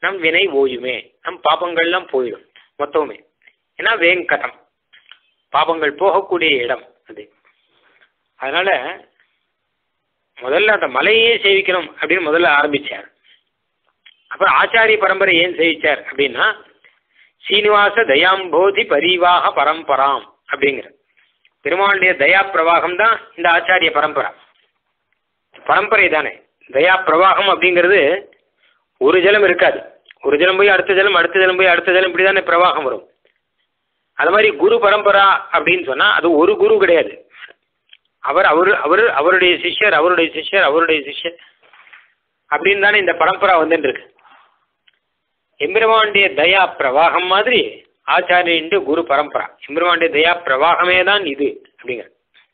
நம் வினை ஓயுமே நம் பாபங்கள்லாம் போயிடும் மொத்தமே ஏன்னா வேங்கடம் பாபங்கள் போகக்கூடிய இடம் அது அதனால முதல்ல அந்த மலையே சேவிக்கணும் அப்படின்னு முதல்ல ஆரம்பிச்சார் அப்புறம் ஆச்சாரிய பரம்பரை ஏன் சேவிச்சார் அப்படின்னா சீனிவாச தயாம்போதி பரிவாக பரம்பராம் அப்படிங்கிற பெருமாளுடைய தயா பிரவாகம் தான் இந்த ஆச்சாரிய பரம்பரா பரம்பரை தானே தயா பிரவாகம் அப்படிங்கிறது ஒரு ஜலம் இருக்காது ஒரு ஜலம் போய் அடுத்த ஜலம் அடுத்த ஜலம் போய் அடுத்த ஜலம் இப்படி தானே பிரவாகம் வரும் அது மாதிரி குரு பரம்பரா அப்படின்னு சொன்னா அது ஒரு குரு கிடையாது அவர் அவர் அவர் அவருடைய சிஷ்யர் அவருடைய சிஷ்யர் அவருடைய சிஷ்யர் அப்படின்னு தானே இந்த பரம்பரா வந்துட்டு இருக்கு எம்பெருமானுடைய தயா பிரவாகம் மாதிரி ஆச்சாரியன் குரு பரம்பரா எம்பெருமானுடைய தயா பிரவாகமே தான் இது அப்படிங்கிற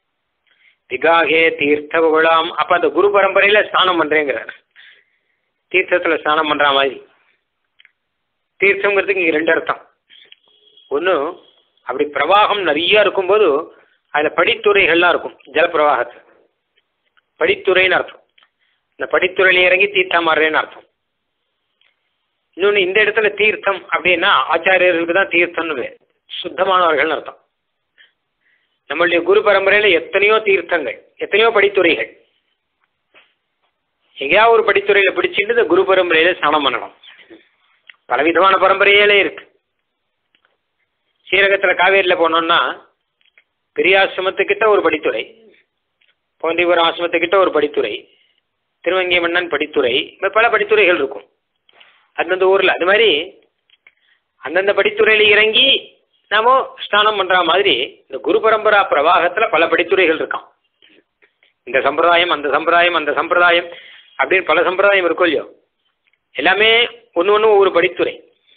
திகாகே தீர்த்த விழாம் அப்ப அந்த குரு பரம்பரையில ஸ்நானம் பண்றேங்கிறார் தீர்த்தத்துல ஸ்நானம் பண்ற மாதிரி தீர்த்தங்கிறதுக்கு இங்க ரெண்டு அர்த்தம் ஒன்று அப்படி பிரவாகம் நிறைய இருக்கும்போது அதில் படித்துறைகள்லாம் இருக்கும் ஜலப்பிரவாகத்தில் படித்துறைன்னு அர்த்தம் இந்த படித்துறையில இறங்கி தீர்த்தம் மாறுறேன்னு அர்த்தம் இன்னொன்று இந்த இடத்துல தீர்த்தம் அப்படின்னா ஆச்சாரியர்களுக்கு தான் தீர்த்தம்னு பேர் சுத்தமானவர்கள்னு அர்த்தம் நம்மளுடைய குரு பரம்பரையில் எத்தனையோ தீர்த்தங்கள் எத்தனையோ படித்துறைகள் எங்கேயாவது ஒரு படித்துறையில் பிடிச்சிட்டு இந்த குரு பரம்பரையில் ஸ்நானம் பண்ணணும் பலவிதமான பரம்பரையிலே இருக்கு ஸ்ரீரகத்தில் காவேரியில் போனோம்னா பெரியாசிரமத்துக்கிட்ட ஒரு படித்துறை போந்திபுரம் ஆசிரமத்துக்கிட்ட ஒரு படித்துறை திருவங்கை மன்னன் படித்துறை இந்த பல படித்துறைகள் இருக்கும் அந்தந்த ஊரில் அது மாதிரி அந்தந்த படித்துறையில் இறங்கி நாம ஸ்நானம் பண்ணுற மாதிரி இந்த குரு பரம்பரா பிரவாகத்தில் பல படித்துறைகள் இருக்கான் இந்த சம்பிரதாயம் அந்த சம்பிரதாயம் அந்த சம்பிரதாயம் அப்படின்னு பல சம்பிரதாயம் இருக்கும் இல்லையோ எல்லாமே ஒன்று ஒன்று ஒவ்வொரு படித்துறை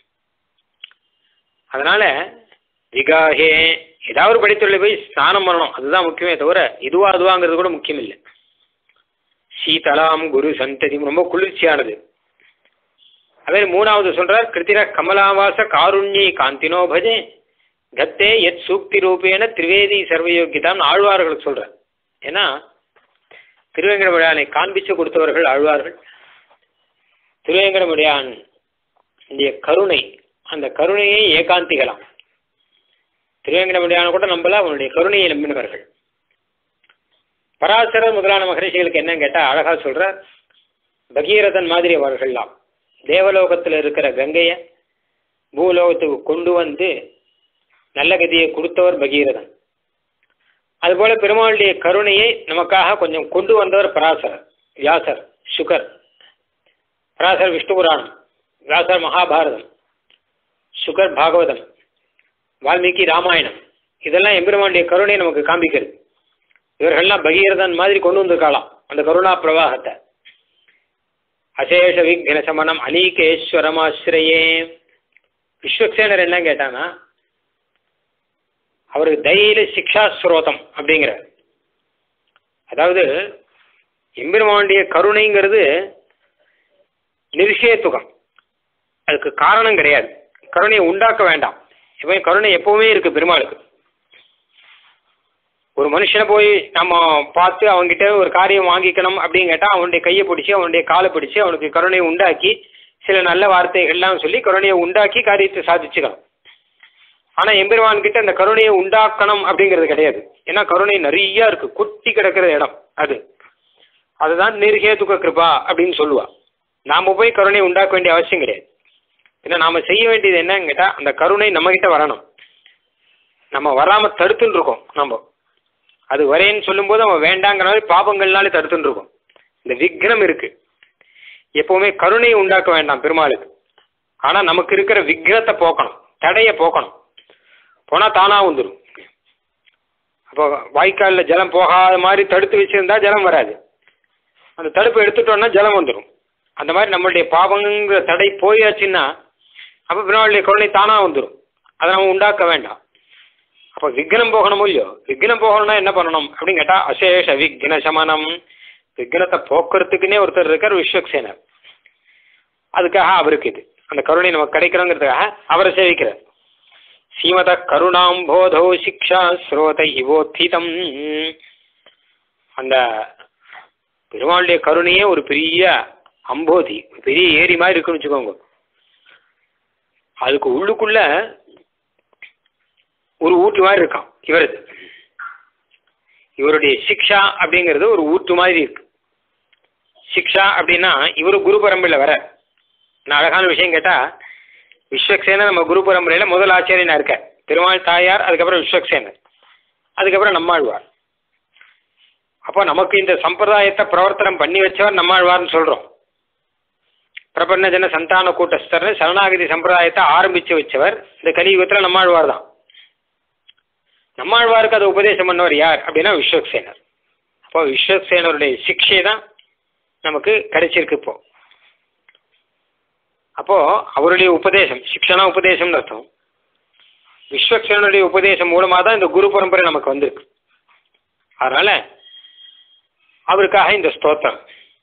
அதனால விகாகே ஏதாவது ஒரு படித்துறையில் போய் ஸ்நானம் பண்ணணும் அதுதான் முக்கியமே தவிர இதுவா அதுவாங்கிறது கூட முக்கியம் இல்லை சீதலாம் குரு சந்ததி ரொம்ப குளிர்ச்சியானது அதே மூணாவது சொல்றார் கிருத்திர கமலாவாச காருண்யை காந்தினோ பஜே கத்தே எத் சூக்தி ரூபேன திரிவேதி சர்வயோகிதான் ஆழ்வார்கள் சொல்றார் ஏன்னா திருவேங்கடமுடியானை காண்பிச்சு கொடுத்தவர்கள் ஆழ்வார்கள் திருவேங்கடமுடியான் கருணை அந்த கருணையை ஏகாந்திகலாம் திருவேங்கடமுடியான கூட நம்பல அவனுடைய கருணையை நம்பினவர்கள் பராசரர் முதலான மகரிஷிகளுக்கு என்னன்னு கேட்டா அழகா சொல்றார் பகீரதன் மாதிரி அவர்கள்லாம் தேவலோகத்தில் இருக்கிற கங்கையை பூலோகத்துக்கு கொண்டு வந்து நல்ல கதியை கொடுத்தவர் பகீரதன் அதுபோல பெருமாளுடைய கருணையை நமக்காக கொஞ்சம் கொண்டு வந்தவர் பராசரர் வியாசர் சுகர் பராசர் விஷ்ணு புராணம் வியாசர் மகாபாரதம் சுகர் பாகவதம் வால்மீகி ராமாயணம் இதெல்லாம் எம்பெருமானுடைய கருணை நமக்கு காண்பிக்கிறது இவர்கள்லாம் பகீரதன் மாதிரி கொண்டு வந்திருக்கலாம் அந்த கருணா பிரவாகத்தை அசேஷ விக்ன சமனம் அநீகேஸ்வரமாசிரியே விஸ்வக்சேனர் என்ன கேட்டானா அவருக்கு தையில சிக்ஷா ஸ்ரோதம் அப்படிங்கிற அதாவது எம்பெருமானுடைய கருணைங்கிறது நிர்ஷேத்துகம் அதுக்கு காரணம் கிடையாது கருணையை உண்டாக்க வேண்டாம் இப்போ கருணை எப்பவுமே இருக்கு பெருமாளுக்கு ஒரு மனுஷனை போய் நம்ம பார்த்து அவங்ககிட்ட ஒரு காரியம் வாங்கிக்கணும் அப்படின்னு கேட்டால் அவனுடைய கையை பிடிச்சி அவனுடைய காலை பிடிச்சி அவனுக்கு கருணையை உண்டாக்கி சில நல்ல வார்த்தைகள்லாம் சொல்லி கருணையை உண்டாக்கி காரியத்தை சாதிச்சுக்கணும் ஆனால் எம்பெருமான் கிட்ட அந்த கருணையை உண்டாக்கணும் அப்படிங்கிறது கிடையாது ஏன்னா கருணை நிறைய இருக்கு குட்டி கிடக்கிற இடம் அது அதுதான் நிர்ஹேதுக கிருபா அப்படின்னு சொல்லுவா நாம போய் கருணையை உண்டாக்க வேண்டிய அவசியம் கிடையாது ஏன்னா நாம செய்ய வேண்டியது என்னன்னு கேட்டால் அந்த கருணை நம்மகிட்ட வரணும் நம்ம வராமல் தடுத்துன்னு இருக்கோம் நம்ம அது வரேன்னு சொல்லும்போது அவன் வேண்டாங்கிற மாதிரி பாபங்கள்னாலே தடுத்துன்னு இருக்கும் இந்த விக்னம் இருக்கு எப்பவுமே கருணையை உண்டாக்க வேண்டாம் பெருமாளுக்கு ஆனால் நமக்கு இருக்கிற விக்னத்தை போக்கணும் தடையை போக்கணும் போனால் தானாக வந்துடும் அப்போ வாய்க்காலில் ஜலம் போகாத மாதிரி தடுத்து வச்சிருந்தா ஜலம் வராது அந்த தடுப்பு எடுத்துட்டோம்னா ஜலம் வந்துடும் அந்த மாதிரி நம்மளுடைய பாவங்கிற தடை போயாச்சுன்னா அப்போ பெருமாளுடைய கருணை தானாக வந்துடும் அதை நம்ம உண்டாக்க வேண்டாம் அப்போ விக்னம் போகணுமோ இல்லையோ விக்னம் போகணும்னா என்ன பண்ணணும் அப்படின்னு கேட்டால் அசேஷ விக்ன சமனம் விக்னத்தை போக்குறதுக்குன்னே ஒருத்தர் இருக்கார் விஸ்வக்சேனர் அதுக்காக அவருக்கு இது அந்த கருணை நமக்கு கிடைக்கிறோங்கிறதுக்காக அவரை சேவிக்கிறார் சீமத கருணாம் போதோ சிக்ஷா ஸ்ரோத இவோத்திதம் அந்த பெருமாளுடைய கருணையே ஒரு பெரிய அம்போதி பெரிய ஏரி மாதிரி இருக்குன்னு வச்சுக்கோங்க அதுக்கு உள்ளுக்குள்ள ஒரு ஊற்று மாதிரி இருக்கான் இவரது இவருடைய சிக்ஷா அப்படிங்கிறது ஒரு ஊற்று மாதிரி இருக்கு சிக்ஷா அப்படின்னா இவரு குரு பரம்பரையில் வர நான் அழகான விஷயம் கேட்டா விஸ்வக்சேனர் நம்ம குரு பரம்பரையில் முதல் ஆச்சாரியனா இருக்க திருமால் தாயார் அதுக்கப்புறம் விஸ்வக்சேனர் அதுக்கப்புறம் நம்மாழ்வார் அப்போ நமக்கு இந்த சம்பிரதாயத்தை பிரவர்த்தனம் பண்ணி வச்சவர் நம்மாழ்வார்னு சொல்றோம் பிரபன்ன ஜன சந்தான கூட்டஸ்தர் சரணாகதி சம்பிரதாயத்தை ஆரம்பிச்சு வச்சவர் இந்த கலியுகத்தில் நம்மாழ்வார் தான் நம்மாழ்வாருக்கு அதை உபதேசம் பண்ணவர் யார் அப்படின்னா விஸ்வக்சேனர் அப்போ விஸ்வக்சேனருடைய சிக்ஷை தான் நமக்கு கிடைச்சிருக்கு இப்போ அப்போ அவருடைய உபதேசம் சிக்ஷனா உபதேசம்னு அர்த்தம் விஸ்வக்சேனருடைய உபதேசம் மூலமாக தான் இந்த குரு பரம்பரை நமக்கு வந்திருக்கு அதனால அவருக்காக இந்த ஸ்தோத்திரம்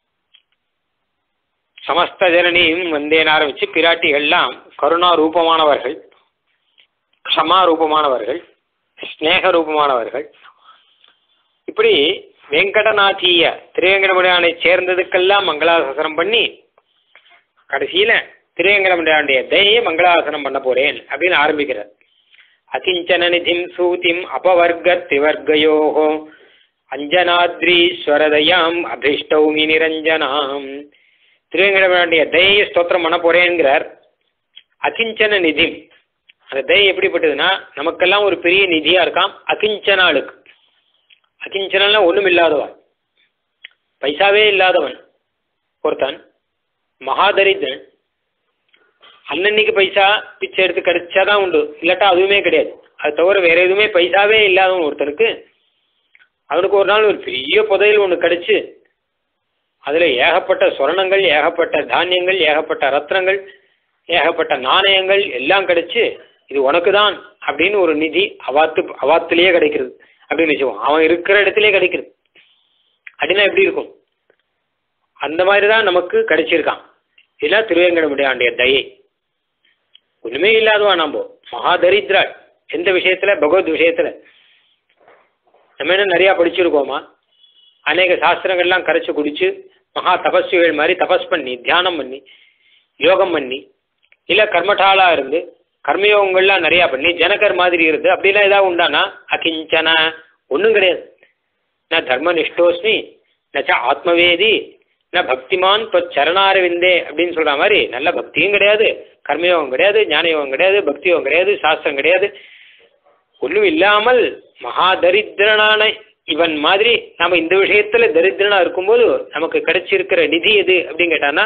சமஸ்த ஜனனியும் வந்தேன் ஆரம்பிச்சு பிராட்டிகள்லாம் கருணா ரூபமானவர்கள் க்ஷமா ரூபமானவர்கள் ஸ்நேக ரூபமானவர்கள் இப்படி வெங்கடநாதீய திருவேங்கடமுடியானை சேர்ந்ததுக்கெல்லாம் மங்களாசாசனம் பண்ணி கடைசியில திருவேங்கடமுடியானுடைய தயையை மங்களாசாசனம் பண்ண போறேன் அப்படின்னு ஆரம்பிக்கிறார் அகிஞ்சன நிதிம் சூதிம் அபவர்க்க திவர்கயோகோ அஞ்சனாத்ரீஸ்வரதயாம் அபிஷ்டௌமி நிரஞ்சனாம் திருவேங்கடமுடியானுடைய தயையை ஸ்தோத்திரம் பண்ண போறேங்கிறார் அகிஞ்சன நிதி அந்த தயை எப்படிப்பட்டதுன்னா நமக்கெல்லாம் ஒரு பெரிய நிதியா இருக்கான் அகிஞ்சனாளுக்கு அகிஞ்சனா ஒண்ணும் இல்லாதவன் பைசாவே இல்லாதவன் ஒருத்தன் மகாதரித்திரன் அன்னன்னைக்கு பைசா பிச்சை எடுத்து கிடைச்சாதான் உண்டு இல்லாட்டா அதுவுமே கிடையாது அது தவிர வேற எதுவுமே பைசாவே இல்லாதவன் ஒருத்தனுக்கு அவனுக்கு ஒரு நாள் ஒரு பெரிய புதையல் ஒன்று கிடைச்சு அதில் ஏகப்பட்ட சொர்ணங்கள் ஏகப்பட்ட தானியங்கள் ஏகப்பட்ட ரத்னங்கள் ஏகப்பட்ட நாணயங்கள் எல்லாம் கிடைச்சு இது உனக்கு தான் அப்படின்னு ஒரு நிதி அவாத்து அவாத்துலேயே கிடைக்கிறது அப்படின்னு வச்சுக்குவோம் அவன் இருக்கிற இடத்துலயே கிடைக்கிறது அப்படின்னா எப்படி இருக்கும் அந்த மாதிரி தான் நமக்கு கிடைச்சிருக்கான் இதெல்லாம் திருவேங்கடமுடியாண்டிய தயை ஒண்ணுமே இல்லாதவா நாம மகாதரித்ராள் எந்த விஷயத்துல பகவத் விஷயத்துல நம்ம என்ன நிறைய படிச்சிருக்கோமா அநேக சாஸ்திரங்கள்லாம் கரைச்சு குடிச்சு மகா தபஸ்விகள் மாதிரி தபஸ் பண்ணி தியானம் பண்ணி யோகம் பண்ணி இல்ல கர்மட்டாளா இருந்து கர்மயோகங்கள்லாம் நிறைய பண்ணி ஜனகர் மாதிரி இருந்து அப்படிலாம் ஏதாவது உண்டானா அகிஞ்சன ஒன்றும் கிடையாது நான் தர்மனிஷ்டோஸ்மி நச்ச ஆத்மவேதி நான் பக்திமான் இப்போ சரணாரவிந்தே அப்படின்னு சொல்ற மாதிரி நல்ல பக்தியும் கிடையாது கர்மயோகம் கிடையாது ஞானயோகம் கிடையாது பக்தியோகம் கிடையாது சாஸ்திரம் கிடையாது ஒன்றும் இல்லாமல் மகா தரித்திரனான இவன் மாதிரி நம்ம இந்த விஷயத்துல தரித்திரனா இருக்கும்போது நமக்கு கிடைச்சிருக்கிற நிதி எது அப்படின்னு கேட்டான்னா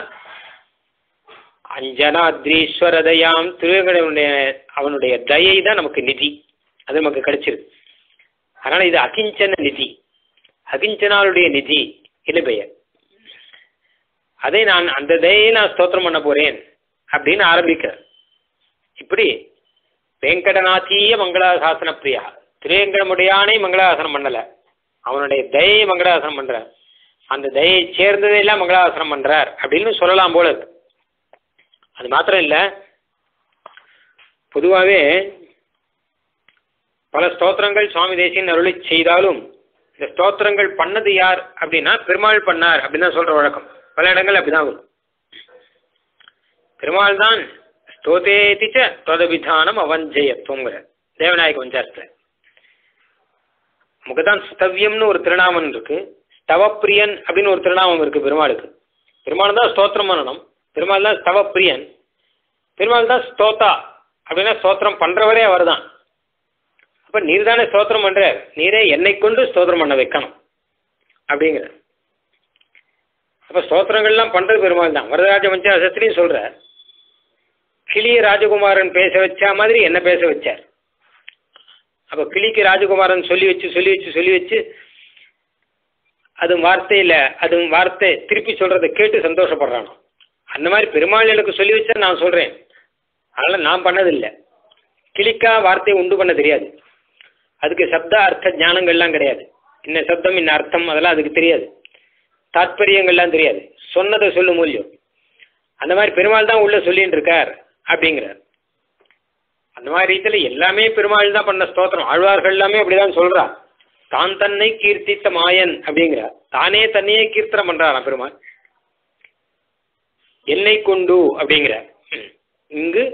அஞ்சனாத்ரீஸ்வரதயாம் திருவேங்கடனுடைய அவனுடைய தயை தான் நமக்கு நிதி அது நமக்கு கிடைச்சிருக்கு அதனால இது அகிஞ்சன நிதி அகிஞ்சனாளுடைய நிதி இது பெயர் அதை நான் அந்த தயையை நான் ஸ்தோத்திரம் பண்ண போறேன் அப்படின்னு ஆரம்பிக்கிறார் இப்படி வெங்கடநாதீய மங்களாசாசன பிரியா திருவேங்கடமுடையானை மங்களாசாசனம் பண்ணல அவனுடைய தயையை மங்களாசாசனம் பண்றார் அந்த தயையை சேர்ந்ததையெல்லாம் மங்களாசாசனம் பண்றார் அப்படின்னு சொல்லலாம் போல இருக்கு அது மாத்திரம் இல்லை பொதுவாகவே பல ஸ்தோத்திரங்கள் சுவாமி தேசியன் அருளி செய்தாலும் இந்த ஸ்தோத்திரங்கள் பண்ணது யார் அப்படின்னா பெருமாள் பண்ணார் அப்படின்னு தான் சொல்ற வழக்கம் பல இடங்கள் அப்படிதான் வரும் பெருமாள் தான் ஸ்தோதேதிச்ச தொதவிதானம் அவஞ்சயத்துவங்கிற தேவநாயக வஞ்சாரத்தில் முகதான் ஸ்தவ்யம்னு ஒரு திருநாமம் இருக்கு ஸ்தவப்பிரியன் அப்படின்னு ஒரு திருநாமம் இருக்கு பெருமாளுக்கு பெருமாள் தான் ஸ்தோத்திரம் பண்ணணும் பெருமாள் தான் ஸ்தவப்பிரியன் பெருமாள் தான் ஸ்தோத்தா அப்படின்னா ஸ்தோத்திரம் பண்றவரே அவர் தான் அப்ப நீர் தானே ஸ்தோத்திரம் பண்ற நீரே என்னை கொண்டு ஸ்தோத்திரம் பண்ண வைக்கணும் அப்படிங்கிற அப்ப ஸ்தோத்திரங்கள்லாம் பண்றது பெருமாள் தான் வரதராஜ பஞ்சாசத்திலையும் சொல்ற கிளிய ராஜகுமாரன் பேச வச்சா மாதிரி என்ன பேச வச்சார் அப்ப கிளிக்கு ராஜகுமாரன் சொல்லி வச்சு சொல்லி வச்சு சொல்லி வச்சு அது வார்த்தையில அது வார்த்தை திருப்பி சொல்றதை கேட்டு சந்தோஷப்படுறானோ அந்த மாதிரி பெருமாள் எனக்கு சொல்லி வச்சா நான் சொல்றேன் அதனால நான் பண்ணதில்லை கிளிக்கா வார்த்தையை உண்டு பண்ண தெரியாது அதுக்கு சப்த அர்த்த ஞானங்கள்லாம் கிடையாது இன்ன சப்தம் இன்ன அர்த்தம் அதெல்லாம் அதுக்கு தெரியாது தாத்பரியங்கள்லாம் தெரியாது சொன்னதை சொல்லும் மூலியம் அந்த மாதிரி பெருமாள் தான் உள்ள சொல்லிட்டு இருக்கார் அப்படிங்கிறார் அந்த மாதிரி ரீதியில் எல்லாமே பெருமாள் தான் பண்ண ஸ்தோத்திரம் ஆழ்வார்கள் எல்லாமே அப்படிதான் சொல்றா தான் தன்னை கீர்த்தித்த மாயன் அப்படிங்கிறார் தானே தன்னையே கீர்த்தனம் பண்றாராம் பெருமாள் என்னை கொண்டு அப்படிங்கிறார் இங்கு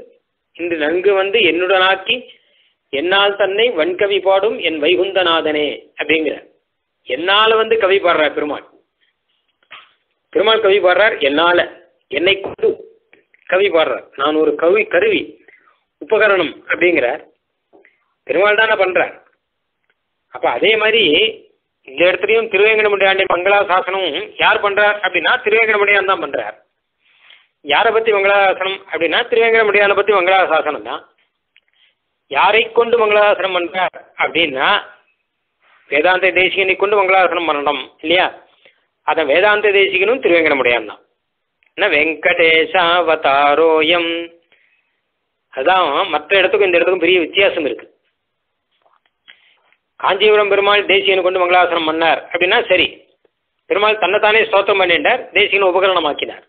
இன்று நன்கு வந்து என்னுடனாக்கி என்னால் தன்னை வன்கவி பாடும் என் வைகுந்தநாதனே அப்படிங்கிற என்னால வந்து கவி பாடுறார் பெருமாள் பெருமாள் கவி பாடுறார் என்னால என்னை கொண்டு கவி பாடுறார் நான் ஒரு கவி கருவி உபகரணம் அப்படிங்கிறார் பெருமாள் தானே பண்றார் அப்ப அதே மாதிரி இந்த இடத்துலயும் திருவேங்கடமுடியாண்டி மங்களாசாசனம் யார் பண்றார் அப்படின்னா திருவேங்கடமுடியான் தான் பண்றார் யாரை பத்தி மங்களாசாசனம் அப்படின்னா திருவேங்கடமுடியான பத்தி மங்களாசாசனம் தான் யாரை கொண்டு மங்களாசாசனம் பண்றார் அப்படின்னா வேதாந்த தேசிகனை கொண்டு மங்களாசாசனம் பண்ணணும் இல்லையா அத வேதாந்த தேசிகனும் திருவேங்கடமுடியான் தான் என்ன வெங்கடேசாவதாரோயம் அதான் மற்ற இடத்துக்கும் இந்த இடத்துக்கும் பெரிய வித்தியாசம் இருக்கு காஞ்சிபுரம் பெருமாள் தேசியனை கொண்டு மங்களாசனம் பண்ணார் அப்படின்னா சரி பெருமாள் தன்னைத்தானே ஸ்தோத்திரம் பண்ணிட்டார் தேசியனை உபகரணமாக்கினார்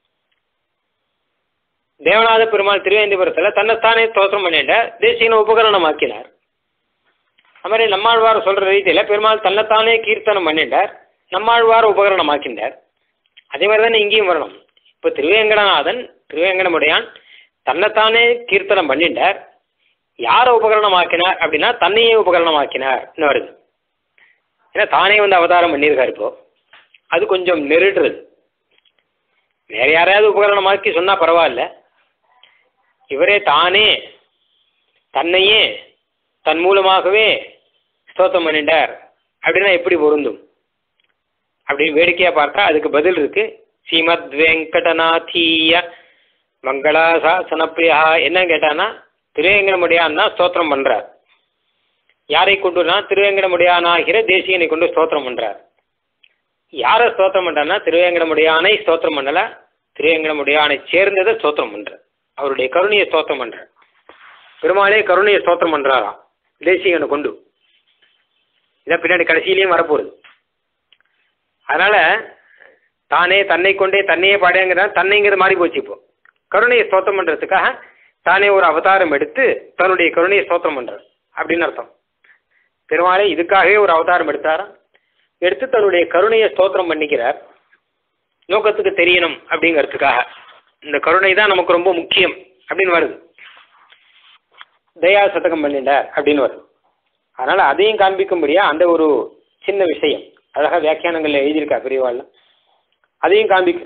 தேவநாத பெருமாள் திருவேந்திபுரத்தில் தன்னைத்தானே ஸ்தோத்திரம் பண்ணிட்டார் தேசியனை உபகரணமாக்கினார் அது மாதிரி நம்மாழ்வார் சொல்ற ரீதியில் பெருமாள் தன்னைத்தானே கீர்த்தனம் பண்ணிட்டார் நம்மாழ்வார் உபகரணமாக்கின்றார் அதே மாதிரி தானே இங்கேயும் வரணும் இப்போ திருவேங்கடநாதன் திருவேங்கடமுடையான் தன்னைத்தானே கீர்த்தனம் பண்ணிட்டார் யாரை உபகரணமாக்கினார் அப்படின்னா தன்னையே உபகரணமாக்கினார் வருது ஏன்னா தானே வந்து அவதாரம் பண்ணியிருக்காரு இப்போ அது கொஞ்சம் நெருடுறது வேற யாரையாவது உபகரணமாக்கி சொன்னா பரவாயில்ல இவரே தானே தன்னையே தன் மூலமாகவே ஸ்தோத்திரம் பண்ணிட்டார் அப்படின்னா எப்படி பொருந்தும் அப்படின்னு வேடிக்கையா பார்த்தா அதுக்கு பதில் இருக்கு ஸ்ரீமத் வெங்கடநாதீய மங்களாசாசனப்பிரியா என்ன கேட்டானா திருவேங்கடமுடியான் தான் ஸ்தோத்திரம் பண்றார் யாரை கொண்டுனா திருவேங்கடமுடியானாகிற தேசியனை கொண்டு ஸ்தோத்திரம் பண்றார் யாரை ஸ்தோத்திரம் பண்றாருன்னா திருவேங்கடமுடியானை ஸ்தோத்திரம் பண்ணல திருவேங்கடமுடியானை சேர்ந்ததை ஸ்தோத்திரம் பண்ற அவருடைய கருணையை ஸ்தோத்திரம் பண்ற பெருமாளே கருணையை ஸ்தோத்திரம் பண்றாராம் தேசியனை கொண்டு இதான் பின்னாடி கடைசியிலையும் வரப்போகுது அதனால தானே தன்னை கொண்டே தன்னையே பாடுங்கிற தன்னைங்கிறது மாறி போச்சு இப்போ கருணையை ஸ்தோத்திரம் பண்றதுக்காக தானே ஒரு அவதாரம் எடுத்து தன்னுடைய கருணையை ஸ்தோத்திரம் பண்றார் அப்படின்னு அர்த்தம் பெருமாளே இதுக்காகவே ஒரு அவதாரம் எடுத்தாராம் எடுத்து தன்னுடைய கருணையை ஸ்தோத்திரம் பண்ணிக்கிறார் லோகத்துக்கு தெரியணும் அப்படிங்கிறதுக்காக இந்த கருணை தான் நமக்கு ரொம்ப முக்கியம் அப்படின்னு வருது தயா சதகம் பண்ணிட்டார் அப்படின்னு வருது அதனால அதையும் காண்பிக்கும்படியா அந்த ஒரு சின்ன விஷயம் அழகா வியாக்கியானங்கள்ல எழுதியிருக்கா பெரியவாள் அதையும் காண்பிக்கு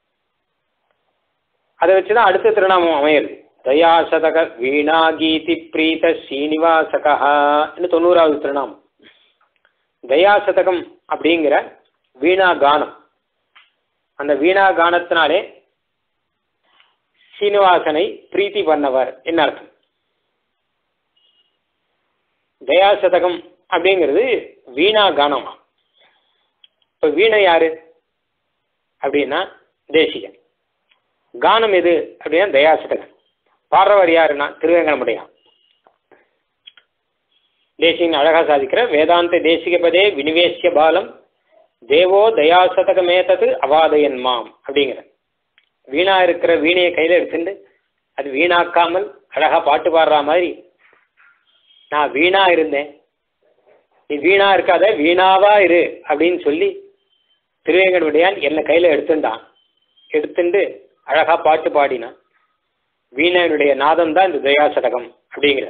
அதை வச்சுதான் அடுத்த திருநாமம் அமையுது தயாசதக வீணா கீதி பிரீத ஸ்ரீனிவாசகா தொண்ணூறாவது திருநாமம் தயாசதகம் அப்படிங்கிற வீணா கானம் அந்த வீணா கானத்தினாலே சீனிவாசனை பிரீத்தி பண்ணவர் என்ன அர்த்தம் தயாசதகம் அப்படிங்கிறது வீணா கானமா இப்போ வீணை யாரு அப்படின்னா தேசிகன் கானம் எது அப்படின்னா தயாசதகன் பாடுறவர் யாருன்னா திருவேங்கடமுடையான் தேசிகன் அழகா சாதிக்கிற வேதாந்த தேசிகபதே வினிவேசிய பாலம் தேவோ தயாசதகமேதது அவாதயன் மாம் அப்படிங்கிற வீணா இருக்கிற வீணையை கையில் எடுத்துட்டு அது வீணாக்காமல் அழகா பாட்டு பாடுற மாதிரி நான் வீணா இருந்தேன் நீ வீணா இருக்காத வீணாவா இரு அப்படின்னு சொல்லி திருவேங்கடமுடையான் என்னை கையில் எடுத்துட்டான் எடுத்துட்டு அழகா பாட்டு பாடினான் வீணனுடைய நாதம் தான் இந்த தயா சதகம் அப்படிங்கிற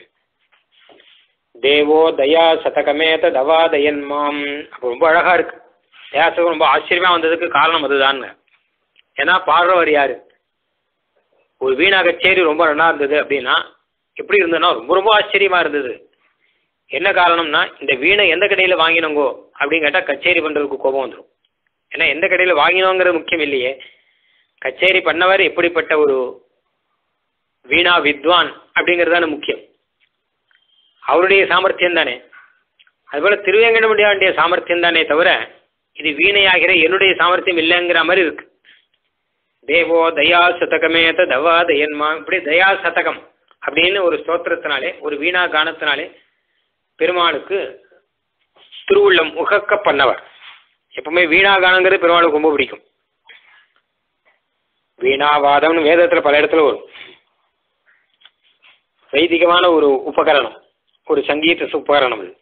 தேவோ தயா சதகமே தவா தயன் மாம் அப்போ ரொம்ப அழகா இருக்கு தயா சதகம் ரொம்ப ஆச்சரியமா வந்ததுக்கு காரணம் அதுதான் ஏன்னா பாடுறவர் யாரு ஒரு வீணா கச்சேரி ரொம்ப நல்லா இருந்தது அப்படின்னா எப்படி இருந்ததுன்னா ரொம்ப ரொம்ப ஆச்சரியமா இருந்தது என்ன காரணம்னா இந்த வீணை எந்த கடையில் வாங்கினோங்கோ அப்படின்னு கேட்டால் கச்சேரி பண்ணுறதுக்கு கோபம் வந்துடும் ஏன்னா எந்த கடையில் வாங்கினோங்கிறது முக்கியம் இல்லையே கச்சேரி பண்ணவர் எப்படிப்பட்ட ஒரு வீணா வித்வான் அப்படிங்கிறது தானே முக்கியம் அவருடைய சாமர்த்தியம் தானே அதுபோல் திருவேங்கடமுடியாண்டிய சாமர்த்தியம் தானே தவிர இது வீணையாகிற என்னுடைய சாமர்த்தியம் இல்லைங்கிற மாதிரி இருக்கு தேவோ தயா சதகமேத தவா தயன்மா இப்படி தயா சதகம் அப்படின்னு ஒரு ஸ்தோத்திரத்தினாலே ஒரு வீணா கானத்தினாலே பெருமாளுக்கு திருவுள்ளம் உகக்க பண்ணவர் எப்பவுமே வீணா கானங்கிறது பெருமாளுக்கு ரொம்ப பிடிக்கும் வீணாவாதம்னு வேதத்தில் பல இடத்துல வரும் வைதிகமான ஒரு உபகரணம் ஒரு சங்கீத உபகரணம் அது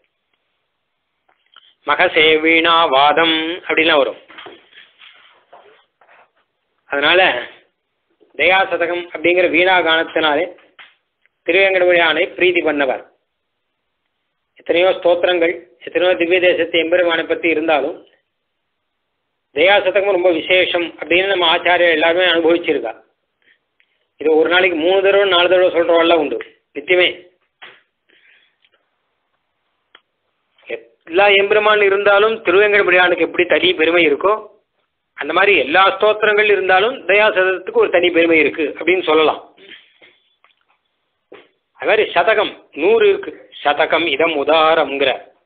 மகசே வீணாவாதம் அப்படிலாம் வரும் அதனால தயாசதகம் அப்படிங்கிற வீணா கானத்தினாலே திருவேங்கடமுடியானை பிரீதி பண்ணவர் எத்தனையோ ஸ்தோத்திரங்கள் எத்தனையோ திவ்ய தேசத்து எம்பெருமானை பற்றி இருந்தாலும் தயாசதகம் ரொம்ப விசேஷம் அப்படின்னு நம்ம ஆச்சாரியர் எல்லாருமே அனுபவிச்சிருக்கா இது ஒரு நாளைக்கு மூணு தடவை நாலு தடவை சொல்கிறவெல்லாம் உண்டு நித்தியமே எல்லா எம்பெருமான் இருந்தாலும் திருவேங்கடமுடியானுக்கு எப்படி தனி பெருமை இருக்கோ அந்த மாதிரி எல்லா ஸ்தோத்திரங்கள் இருந்தாலும் தயாசதத்துக்கு ஒரு தனி பெருமை இருக்கு அப்படின்னு சொல்லலாம் அது மாதிரி சதகம் நூறு இருக்கு சதகம் இதம் உதாரம்ங்கிற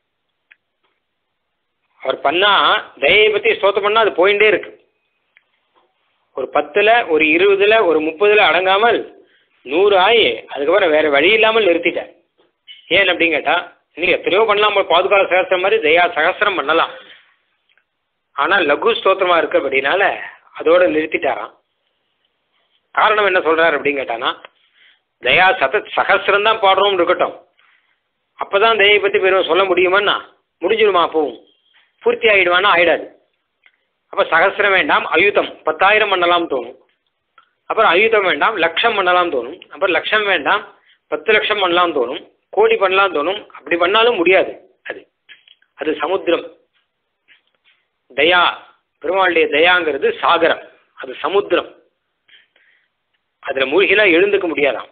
அவர் பண்ணா தயையை பத்தி ஸ்தோத்திரம் பண்ணா அது போயிட்டே இருக்கு ஒரு பத்துல ஒரு இருபதுல ஒரு முப்பதுல அடங்காமல் நூறு ஆயி அதுக்கப்புறம் வேற வழி இல்லாமல் நிறுத்திட்டார் ஏன் அப்படின்னு கேட்டா நீங்க எத்தனையோ பண்ணலாம் நம்ம பாதுகால சகஸ்திரம் மாதிரி தயா சகஸ்திரம் பண்ணலாம் ஆனால் லகு ஸ்தோத்திரமா இருக்கு அப்படின்னால அதோட நிறுத்திட்டாராம் காரணம் என்ன சொல்றாரு அப்படின்னு கேட்டானா தயா சத சகசிரம் தான் பாடுறோம் இருக்கட்டும் அப்பதான் தயை பத்தி பெருமை சொல்ல முடியுமான்னா முடிஞ்சிடுமா அப்பவும் பூர்த்தி ஆயிடுவானா ஆயிடாது அப்ப சகசிரம் வேண்டாம் அயுதம் பத்தாயிரம் பண்ணலாம் தோணும் அப்புறம் அயுதம் வேண்டாம் லட்சம் பண்ணலாம் தோணும் அப்புறம் லட்சம் வேண்டாம் பத்து லட்சம் பண்ணலாம் தோணும் கோடி பண்ணலாம் தோணும் அப்படி பண்ணாலும் முடியாது அது அது சமுத்திரம் தயா பெருமாளுடைய தயாங்கிறது சாகரம் அது சமுத்திரம் அதுல மூழ்கிலாம் எழுந்துக்க முடியாதாம்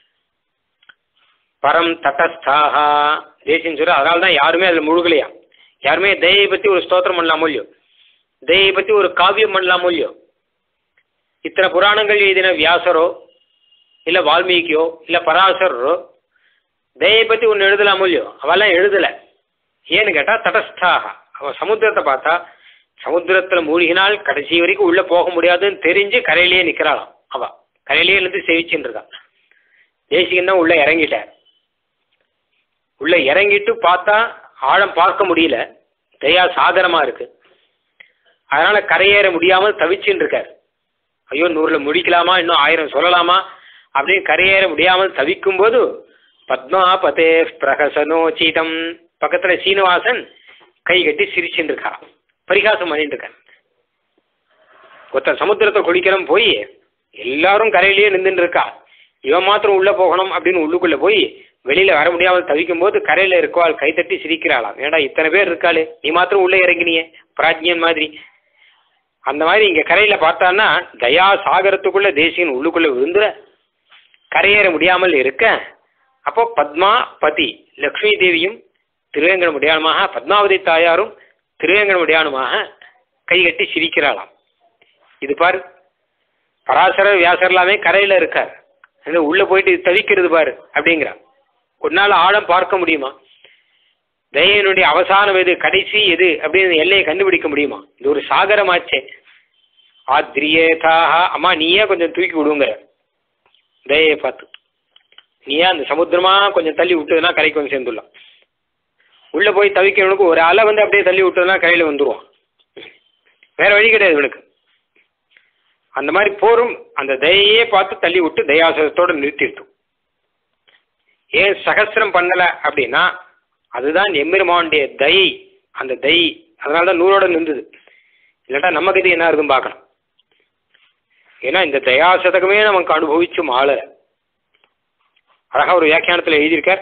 பரம் தட்டஸ்தாகா தேசியம் சொல்ற அதனால தான் யாருமே அதில் முழுகலையா யாருமே தயை பற்றி ஒரு ஸ்தோத்திரம் பண்ணலாமோ இல்லையோ தயை பற்றி ஒரு காவியம் பண்ணலாமோ இல்லையோ இத்தனை புராணங்கள் எழுதின வியாசரோ இல்லை வால்மீகியோ இல்லை பராசரோ தயை பற்றி ஒன்று எழுதலாமோ இல்லையோ அவெல்லாம் எழுதலை ஏன்னு கேட்டால் தடஸ்தாக அவன் சமுத்திரத்தை பார்த்தா சமுத்திரத்தில் மூழ்கினால் கடைசி வரைக்கும் உள்ளே போக முடியாதுன்னு தெரிஞ்சு கரையிலேயே நிற்கிறாளாம் அவ கரையிலேயே இருந்து சேவிச்சுன்னு இருக்கா தேசிகன் தான் உள்ளே இறங்கிட்டார் உள்ளே இறங்கிட்டு பார்த்தா ஆழம் பார்க்க முடியல தயா சாகரமாக இருக்கு அதனால கரையேற முடியாமல் தவிச்சுன்னு இருக்கார் ஐயோ நூறில் முடிக்கலாமா இன்னும் ஆயிரம் சொல்லலாமா அப்படின்னு கரையேற முடியாமல் தவிக்கும் போது பத்மா பதே பிரகசனோச்சிதம் பக்கத்தில் சீனிவாசன் கை கட்டி சிரிச்சுட்டு இருக்கான் பரிகாசம் பண்ணிட்டு இருக்கான் ஒருத்தர் சமுத்திரத்தை குளிக்கிறோம் போய் எல்லாரும் கரையிலேயே நின்றுட்டு இருக்கா இவன் மாத்திரம் உள்ள போகணும் அப்படின்னு உள்ளுக்குள்ள போய் வெளியில வர முடியாமல் தவிக்கும் போது கரையில இருக்கவாள் கைத்தட்டி சிரிக்கிறாளாம் ஏடா இத்தனை பேர் இருக்காளே நீ மாத்திரம் உள்ள இறங்கினியே பிராஜ்யன் மாதிரி அந்த மாதிரி இங்க கரையில பார்த்தான்னா தயா சாகரத்துக்குள்ள தேசியன் உள்ளுக்குள்ள விழுந்துற கரையேற முடியாமல் இருக்க அப்போ பத்மா பதி லக்ஷ்மி தேவியும் திருவேங்கடமுடியானுமாக பத்மாவதி தாயாரும் திருவேங்கடமுடியானுமாக கைகட்டி சிரிக்கிறாளாம் இது பாரு பராசர வியாசர் எல்லாமே கரையில இருக்கார் அது உள்ள போயிட்டு தவிக்கிறது பாரு அப்படிங்கிறார் ஒரு நாள் ஆழம் பார்க்க முடியுமா தயனுடைய அவசானம் எது கடைசி எது அப்படின்னு எல்லையை கண்டுபிடிக்க முடியுமா இது ஒரு சாகரமாச்சே ஆத்ரியேதாக அம்மா நீயே கொஞ்சம் தூக்கி விடுங்கிற தயையை பார்த்து நீயே அந்த சமுத்திரமா கொஞ்சம் தள்ளி விட்டதுன்னா கரைக்கு வந்து சேர்ந்துடலாம் உள்ள போய் தவிக்கிறவனுக்கு ஒரு அலை வந்து அப்படியே தள்ளி விட்டதுன்னா கரையில வந்துருவான் வேற வழி கிடையாது இவனுக்கு அந்த மாதிரி போரும் அந்த தயையே பார்த்து தள்ளி விட்டு தயாசதத்தோட நிறுத்திருக்கும் ஏன் சகசிரம் பண்ணல அப்படின்னா அதுதான் எம்பெருமானுடைய தயை அந்த தயை அதனால தான் நூறோட நின்றுது இல்லாட்டா நம்ம கதி என்ன இருக்குன்னு பார்க்கணும் ஏன்னா இந்த தயாசதகமே நமக்கு அனுபவிச்சு மாள அழகா ஒரு வியாக்கியானத்தில் எழுதியிருக்கார்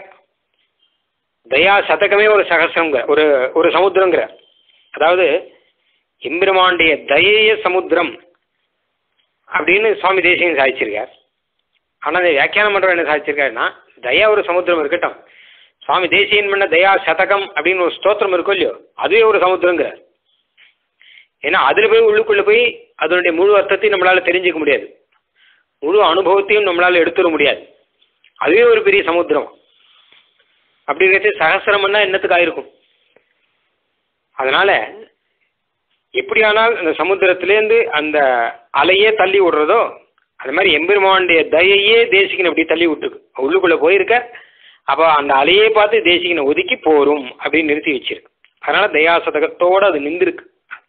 தயா சதகமே ஒரு சகசிரங்கிற ஒரு ஒரு சமுத்திரங்கிற அதாவது எம்பெருமானுடைய தயைய சமுத்திரம் அப்படின்னு சுவாமி தேசியம் சாதிச்சிருக்கார் ஆனால் இந்த வியாக்கியானம் பண்ணுறவர் என்ன சாதிச்சிருக்காருன்னா தயா ஒரு சமுத்திரம் இருக்கட்டும் சுவாமி தேசியன் பண்ண தயா சதகம் அப்படின்னு ஒரு ஸ்தோத்திரம் இருக்கும் இல்லையோ அதுவே ஒரு சமுத்திரங்கிறார் ஏன்னா அதில் போய் உள்ளுக்குள்ளே போய் அதனுடைய முழு அர்த்தத்தையும் நம்மளால் தெரிஞ்சுக்க முடியாது முழு அனுபவத்தையும் நம்மளால் எடுத்துட முடியாது அதுவே ஒரு பெரிய சமுத்திரம் அப்படி இருக்கிறது சகசிரம்னா என்னத்துக்கு ஆயிருக்கும் அதனால எப்படியானால் அந்த சமுத்திரத்திலேருந்து அந்த அலையே தள்ளி விடுறதோ அது மாதிரி எம்பெருமானுடைய தயையே தேசிகனை அப்படி தள்ளி விட்டுருக்கு உள்ளுக்குள்ளே போயிருக்க அப்போ அந்த அலையே பார்த்து தேசிகனை ஒதுக்கி போரும் அப்படின்னு நிறுத்தி வச்சிருக்கு அதனால தயா சதகத்தோடு அது நின்றுருக்கு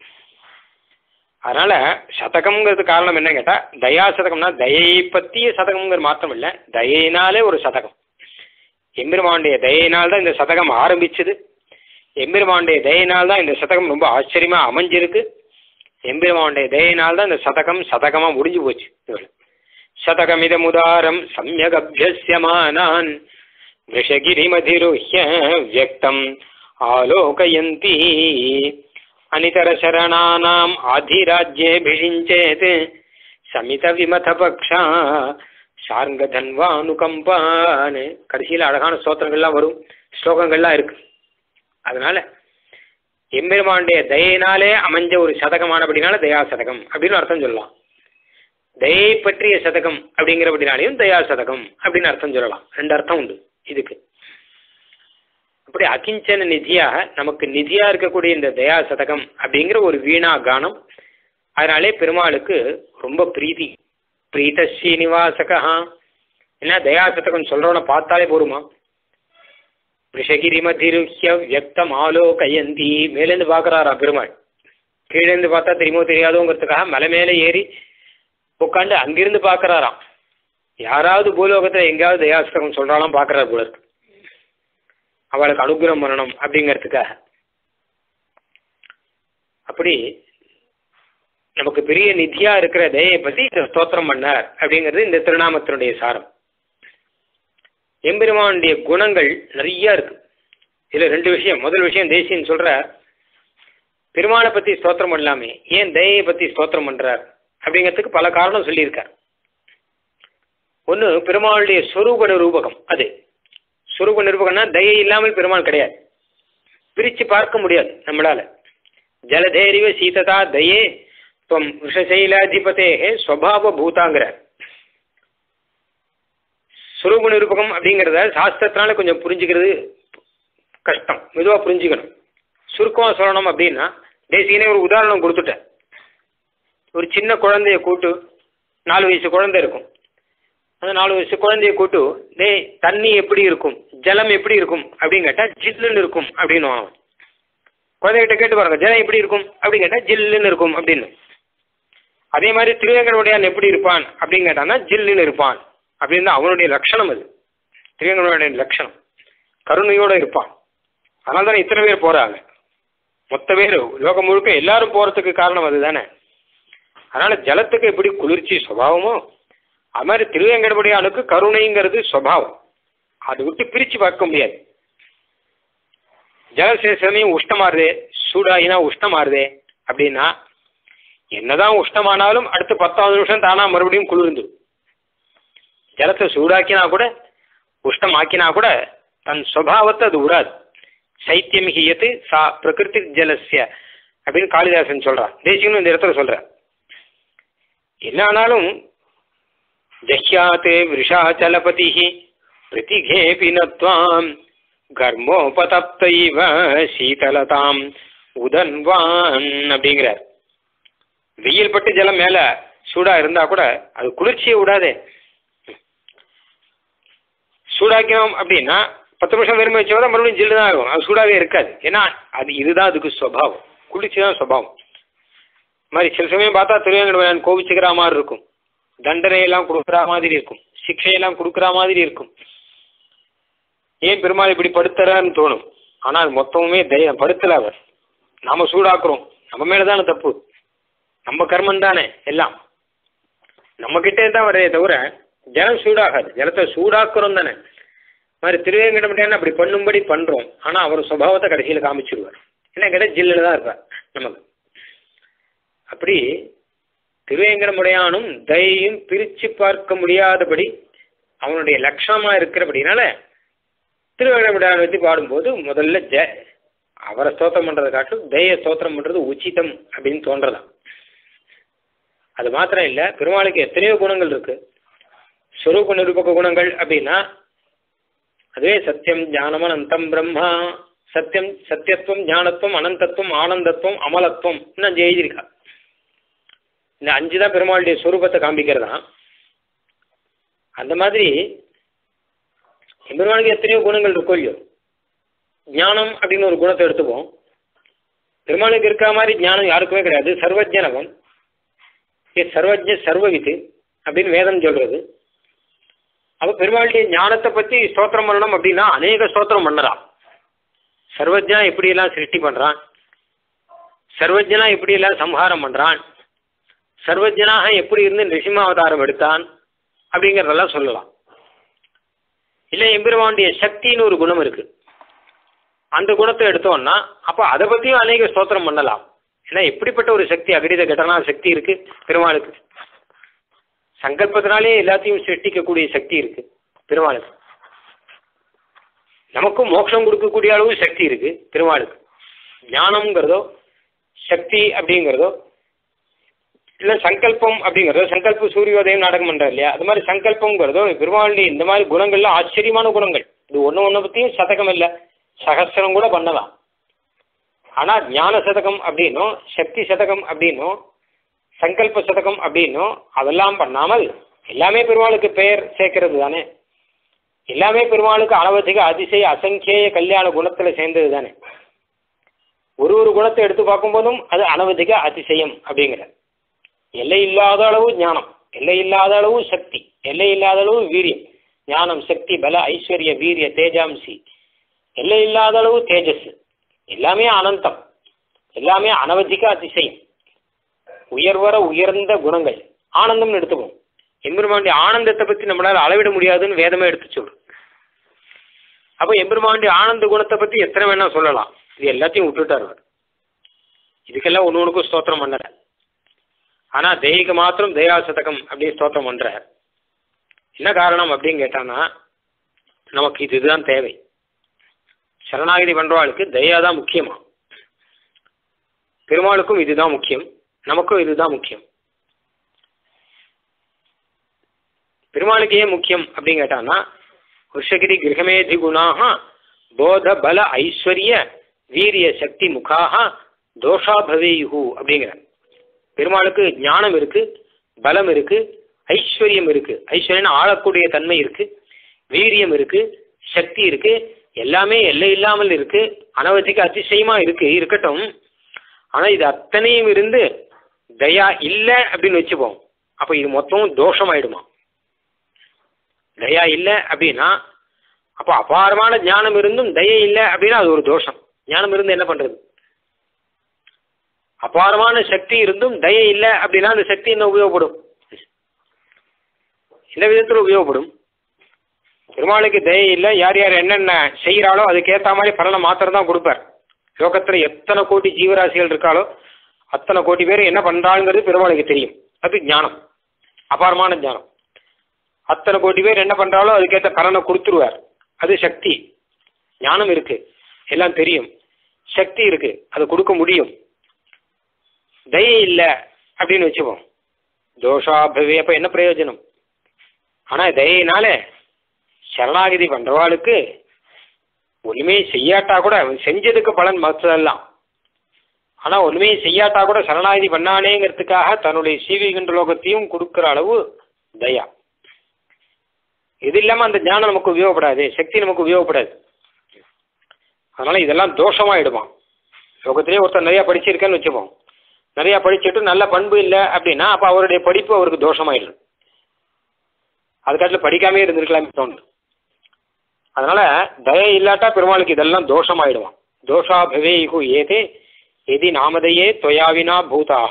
அதனால சதகம்ங்கிறது காரணம் என்ன கேட்டால் தயா சதகம்னா தயையை பற்றிய சதகம்ங்கிற மாத்திரம் இல்லை தயையினாலே ஒரு சதகம் எம்பெருமானுடைய தயையினால் தான் இந்த சதகம் ஆரம்பிச்சது எம்பெருமானுடைய தயையினால் தான் இந்த சதகம் ரொம்ப ஆச்சரியமாக அமைஞ்சிருக்கு எம்பெருமானுடைய தயையினால் தான் இந்த சதகம் சதகமாக முடிஞ்சு போச்சு இவள் शतकमिदमुदारं सम्यगभ्यस्यमानान् वृषगिरिमधिरुह्य व्यक्तम् आलोकयन्ती अनितरशरणानाम् आधिराज्येऽभिषिञ्चेत् சமிதவிமதபக்ஷா சார்ங்கதன்வானுகம்பான்னு கடைசியில் அழகான ஸ்தோத்திரங்கள்லாம் வரும் ஸ்லோகங்கள்லாம் இருக்கு அதனால எம்பெருமானுடைய தயையினாலே அமைஞ்ச ஒரு சதகமானபடினால தயா சதகம் அப்படின்னு அர்த்தம் சொல்லலாம் தயை பற்றிய சதகம் அப்படிங்கிறபடினாலையும் தயா சதகம் அப்படின்னு அர்த்தம் சொல்லலாம் ரெண்டு அர்த்தம் உண்டு இதுக்கு அப்படி அகிஞ்சன நிதியாக நமக்கு நிதியா இருக்கக்கூடிய இந்த தயா சதகம் அப்படிங்கிற ஒரு வீணா கானம் அதனாலே பெருமாளுக்கு ரொம்ப பிரீதி பிரீத ஸ்ரீனிவாசகா என்ன தயா சதகம் சொல்றவன பார்த்தாலே போருமா ரிஷகிரி மதிருஹ்ய வியக்தம் ஆலோகயந்தி மேலேருந்து பார்க்கறாரா பெருமாள் கீழேருந்து பார்த்தா தெரியுமோ தெரியாதோங்கிறதுக்காக மலை மேலே ஏறி உட்காந்து அங்கிருந்து பார்க்கறாராம் யாராவது பூலோகத்தில் எங்கேயாவது தயாசகம் சொல்றாலும் பார்க்கறாரு போல இருக்கு அவளுக்கு அனுகிரகம் பண்ணணும் அப்படிங்கிறதுக்காக அப்படி நமக்கு பெரிய நிதியா இருக்கிற தயையை பத்தி இந்த ஸ்தோத்திரம் பண்ணார் அப்படிங்கிறது இந்த திருநாமத்தினுடைய சாரம் எம்பெருமானுடைய குணங்கள் நிறைய இருக்கு இதுல ரெண்டு விஷயம் முதல் விஷயம் தேசியன் சொல்ற பெருமாளை பத்தி ஸ்தோத்திரம் பண்ணலாமே ஏன் தயையை பத்தி ஸ்தோத்திரம் பண்றார் அப்படிங்கிறதுக்கு பல காரணம் சொல்லியிருக்கார் ஒன்று பெருமாளுடைய சொரூப நிரூபகம் அது சொரூப நிரூபகம்னா தயை இல்லாமல் பெருமாள் கிடையாது பிரித்து பார்க்க முடியாது நம்மளால ஜலதேரிவ சீததா தயே துவம் விஷசைலாதிபதே ஸ்வபாவ பூதாங்கிறார் சுரூப நிரூபகம் அப்படிங்கிறத சாஸ்திரத்தினால கொஞ்சம் புரிஞ்சுக்கிறது கஷ்டம் மெதுவாக புரிஞ்சுக்கணும் சுருக்கமாக சொல்லணும் அப்படின்னா தேசியனே ஒரு உதாரணம் கொடுத்துட்டேன் ஒரு சின்ன குழந்தைய கூட்டு நாலு வயசு குழந்தை இருக்கும் அந்த நாலு வயசு குழந்தைய கூட்டு டேய் தண்ணி எப்படி இருக்கும் ஜலம் எப்படி இருக்கும் அப்படின்னு கேட்டால் ஜில்லுன்னு இருக்கும் அப்படின்னு அவன் குழந்தைகிட்ட கேட்டு பாருங்க ஜலம் எப்படி இருக்கும் அப்படின்னு கேட்டால் ஜில்லுன்னு இருக்கும் அப்படின்னு அதே மாதிரி திருவேங்கடவுடையான் எப்படி இருப்பான் அப்படின்னு கேட்டான்னா ஜில்லுன்னு இருப்பான் அப்படின்னு தான் அவனுடைய லட்சணம் அது திருவேங்கடவுடைய லட்சணம் கருணையோடு இருப்பான் அதனால தானே இத்தனை பேர் போகிறாங்க மொத்த பேர் லோகம் முழுக்க எல்லாரும் போகிறதுக்கு காரணம் அதுதானே அதனால ஜலத்துக்கு எப்படி குளிர்ச்சி சுபாவமோ அது மாதிரி திருவேங்கடபடியானுக்கு கருணைங்கிறது சுபாவம் அதை விட்டு பிரித்து பார்க்க முடியாது ஜலசேசனையும் உஷ்டமாறுதே சூடாகினா உஷ்டமாறுதே அப்படின்னா என்னதான் உஷ்டமானாலும் அடுத்து பத்தாவது நிமிஷம் தானா மறுபடியும் குளிர்ந்து ஜலத்தை சூடாக்கினா கூட உஷ்டமாக்கினா கூட தன் சுபாவத்தை அது விடாது சைத்தியம் ஹியத்து சா பிரகிருதி ஜலசிய அப்படின்னு காளிதாசன் சொல்றான் தேசிகனும் இந்த இடத்துல சொல்ற என்ன ஆனாலும் ஜஹ்யாத்தே விஷாச்சலபதி பிரதிகேபி நத்வாம் கர்மோபதப்தைவ சீதலதாம் உதன்வான் அப்படிங்கிறார் வெயில் பட்டு ஜலம் மேல சூடா இருந்தா கூட அது குளிர்ச்சியை விடாதே சூடாக்கினோம் அப்படின்னா பத்து நிமிஷம் வெறுமை வச்சா மறுபடியும் ஜில்லு தான் ஆகும் அது சூடாகவே இருக்காது ஏன்னா அது இதுதான் அதுக்கு சுவாவம் குளிர்ச்சி தான் சுவாவம் மாதிரி சில சமயம் பார்த்தா திருவேங்கடவன் கோபிச்சுக்கிற மாதிரி இருக்கும் தண்டனையெல்லாம் கொடுக்குற மாதிரி இருக்கும் சிக்ஷையெல்லாம் கொடுக்குற மாதிரி இருக்கும் ஏன் பெருமாள் இப்படி படுத்துறான்னு தோணும் ஆனால் அது மொத்தமுமே தய படுத்தல அவர் நாம சூடாக்குறோம் நம்ம மேல தானே தப்பு நம்ம கர்மம் தானே எல்லாம் நம்ம கிட்டே தான் வரதே தவிர ஜலம் சூடாகாது ஜலத்தை சூடாக்குறோம் தானே மாதிரி திருவேங்கடம் அப்படி பண்ணும்படி பண்றோம் ஆனா அவர் சுபாவத்தை கடைசியில் காமிச்சிருவார் என்ன கேட்டால் ஜில்லில் தான் இருப்பார் நமக்கு அப்படி திருவேங்கடமுடையானும் தயையும் பிரித்து பார்க்க முடியாதபடி அவனுடைய லட்சணமா இருக்கிறபடினால திருவேங்கடமுடையான் பற்றி பாடும்போது முதல்ல ஜ அவரை ஸ்தோத்திரம் பண்றதை காட்டும் தய ஸ்தோத்திரம் பண்றது உச்சிதம் அப்படின்னு தோன்றலாம் அது மாத்திரம் இல்லை பெருமாளுக்கு எத்தனையோ குணங்கள் இருக்கு ஸ்வரூப நிரூபக குணங்கள் அப்படின்னா அதுவே சத்தியம் ஞானம் அனந்தம் பிரம்மா சத்தியம் சத்தியத்துவம் ஞானத்துவம் அனந்தத்துவம் ஆனந்தத்துவம் அமலத்துவம் இன்னும் அஞ்சு எழுதியிருக்கா இந்த அஞ்சு தான் பெருமாளுடைய ஸ்வரூபத்தை காண்பிக்கிறதா அந்த மாதிரி பெருமாளுக்கு எத்தனையோ குணங்கள் இருக்கும் இல்லையோ ஞானம் அப்படின்னு ஒரு குணத்தை எடுத்துப்போம் பெருமாளுக்கு இருக்கிற மாதிரி ஞானம் யாருக்குமே கிடையாது சர்வஜனவன் ஏ சர்வஜ சர்வவித்து அப்படின்னு வேதம் சொல்றது அப்போ பெருமாளுடைய ஞானத்தை பற்றி ஸ்தோத்திரம் பண்ணணும் அப்படின்னா அநேக ஸ்தோத்திரம் பண்ணலாம் சர்வஜனா எப்படியெல்லாம் சிருஷ்டி பண்ணுறான் சர்வஜனா எப்படியெல்லாம் சம்ஹாரம் பண்ணுறான் சர்வஜனாக எப்படி இருந்து நிருசிம்மாவதாரம் எடுத்தான் அப்படிங்கிறதெல்லாம் சொல்லலாம் இல்லை எம்பெருமானுடைய சக்தின்னு ஒரு குணம் இருக்கு அந்த குணத்தை எடுத்தோம்னா அப்போ அதை பற்றியும் அநேக ஸ்தோத்திரம் பண்ணலாம் ஏன்னா எப்படிப்பட்ட ஒரு சக்தி அகடித கடனா சக்தி இருக்கு பெருமாளுக்கு சங்கல்பத்தினாலே எல்லாத்தையும் சிருஷ்டிக்கக்கூடிய சக்தி இருக்கு பெருமாளுக்கு நமக்கும் மோட்சம் கொடுக்கக்கூடிய அளவு சக்தி இருக்கு பெருமாளுக்கு ஞானம்ங்கிறதோ சக்தி அப்படிங்கிறதோ இல்லை சங்கல்பம் அப்படிங்கிறதோ சங்கல்ப சூரியோதயம் நாடகம் பண்றாரு இல்லையா அது மாதிரி சங்கல்பங்கிறதோ பெருமாளுடைய இந்த மாதிரி குணங்கள்லாம் ஆச்சரியமான குணங்கள் இது ஒன்று ஒன்று பற்றியும் சதகம் இல்லை சகஸ்திரம் கூட பண்ணலாம் ஆனால் ஞான சதகம் அப்படின்னும் சக்தி சதகம் அப்படின்னும் சங்கல்ப சதகம் அப்படின்னும் அதெல்லாம் பண்ணாமல் எல்லாமே பெருமாளுக்கு பெயர் சேர்க்கறது தானே எல்லாமே பெருமாளுக்கு அளவதிக அதிசய அசங்கேய கல்யாண குணத்தில் சேர்ந்தது தானே ஒரு ஒரு குணத்தை எடுத்து பார்க்கும்போதும் அது அனவதிக அதிசயம் அப்படிங்கிற எல்லை இல்லாத அளவு ஞானம் எல்லை இல்லாத அளவு சக்தி எல்லை இல்லாத அளவு வீரியம் ஞானம் சக்தி பல ஐஸ்வர்ய வீரிய தேஜாம்சி எல்லை இல்லாத அளவு தேஜஸ் எல்லாமே அனந்தம் எல்லாமே அனவதிக அதிசயம் உயர்வர உயர்ந்த குணங்கள் ஆனந்தம்னு எடுத்துப்போம் எம்பெருமாண்டி ஆனந்தத்தை பற்றி நம்மளால் அளவிட முடியாதுன்னு வேதமே எடுத்து சொல்லு அப்போ எம்பெருமாண்டி ஆனந்த குணத்தை பற்றி எத்தனை வேணா சொல்லலாம் இது எல்லாத்தையும் விட்டுட்டார் அவர் இதுக்கெல்லாம் ஒன்று ஒன்றுக்கும் ஸ்தோத்திரம் பண்ணல ஆனால் தெய்வீக மாத்திரம் தயா சதகம் அப்படின்னு ஸ்தோத்திரம் பண்ணுறார் என்ன காரணம் அப்படின்னு கேட்டான்னா நமக்கு இதுதான் தேவை சரணாகிதி பண்றவாளுக்கு தயா தான் முக்கியமா பெருமாளுக்கும் இதுதான் முக்கியம் நமக்கும் இதுதான் முக்கியம் பெருமாளுக்கு ஏன் முக்கியம் அப்படின்னு கேட்டான்னா விஷகிரி கிரகமேதி குணாக போத பல ஐஸ்வர்ய வீரிய சக்தி முகாக தோஷா பவேயு அப்படிங்கிற பெருமாளுக்கு ஞானம் இருக்கு பலம் இருக்கு ஐஸ்வர்யம் இருக்கு ஐஸ்வர்யம் ஆளக்கூடிய தன்மை இருக்கு வீரியம் இருக்கு சக்தி இருக்கு எல்லாமே எல்லை இல்லாமல் இருக்கு அனவதிக்கு அதிசயமா இருக்கு இருக்கட்டும் ஆனா இது அத்தனையும் இருந்து தயா இல்லை அப்படின்னு வச்சுப்போம் அப்ப இது மொத்தம் தோஷமாயிடுமா தயா இல்லை அப்படின்னா அப்போ அபாரமான ஞானம் இருந்தும் தயை இல்லை அப்படின்னா அது ஒரு தோஷம் ஞானம் இருந்து என்ன பண்றது அபாரமான சக்தி இருந்தும் தயை இல்லை அப்படின்னா அந்த சக்தி என்ன உபயோகப்படும் எந்த விதத்தில் உபயோகப்படும் பெருமாளுக்கு தயை இல்லை யார் யார் என்னென்ன செய்கிறாளோ அதுக்கேற்ற மாதிரி பலனை மாத்திரம் தான் கொடுப்பார் லோகத்தில் எத்தனை கோடி ஜீவராசிகள் இருக்காளோ அத்தனை கோடி பேர் என்ன பண்ணுறாங்கிறது பெருமாளுக்கு தெரியும் அது ஞானம் அபாரமான ஞானம் அத்தனை கோடி பேர் என்ன பண்ணுறாலோ அதுக்கேற்ற பலனை கொடுத்துருவார் அது சக்தி ஞானம் இருக்கு எல்லாம் தெரியும் சக்தி இருக்கு அது கொடுக்க முடியும் தயை இல்லை அப்படின்னு வச்சுப்போம் தோஷாபவே அப்போ என்ன பிரயோஜனம் ஆனால் தயினால சரணாகிதி பண்ணுறவாளுக்கு ஒன்றுமே செய்யாட்டா கூட அவன் செஞ்சதுக்கு பலன் மற்றதெல்லாம் ஆனால் ஒன்றுமே செய்யாட்டா கூட சரணாகிதி பண்ணானேங்கிறதுக்காக தன்னுடைய சீவிகின்ற லோகத்தையும் கொடுக்குற அளவு தயா இது இல்லாமல் அந்த ஞானம் நமக்கு உபயோகப்படாது சக்தி நமக்கு உபயோகப்படாது அதனால் இதெல்லாம் தோஷமாயிடுமா லோகத்திலே ஒருத்தர் நிறையா படிச்சிருக்கேன்னு வச்சுப்போம் நிறையா படிச்சுட்டு நல்ல பண்பு இல்லை அப்படின்னா அப்போ அவருடைய படிப்பு அவருக்கு தோஷமாயிடும் அதுக்காட்டில் படிக்காமே இருந்திருக்கலாமே தோணுது அதனால தய இல்லாட்டா பெருமாளுக்கு இதெல்லாம் தோஷமாயிடுவான் தோஷாபவேயு ஏதே எதி நாமதையே தொயாவினா பூதாக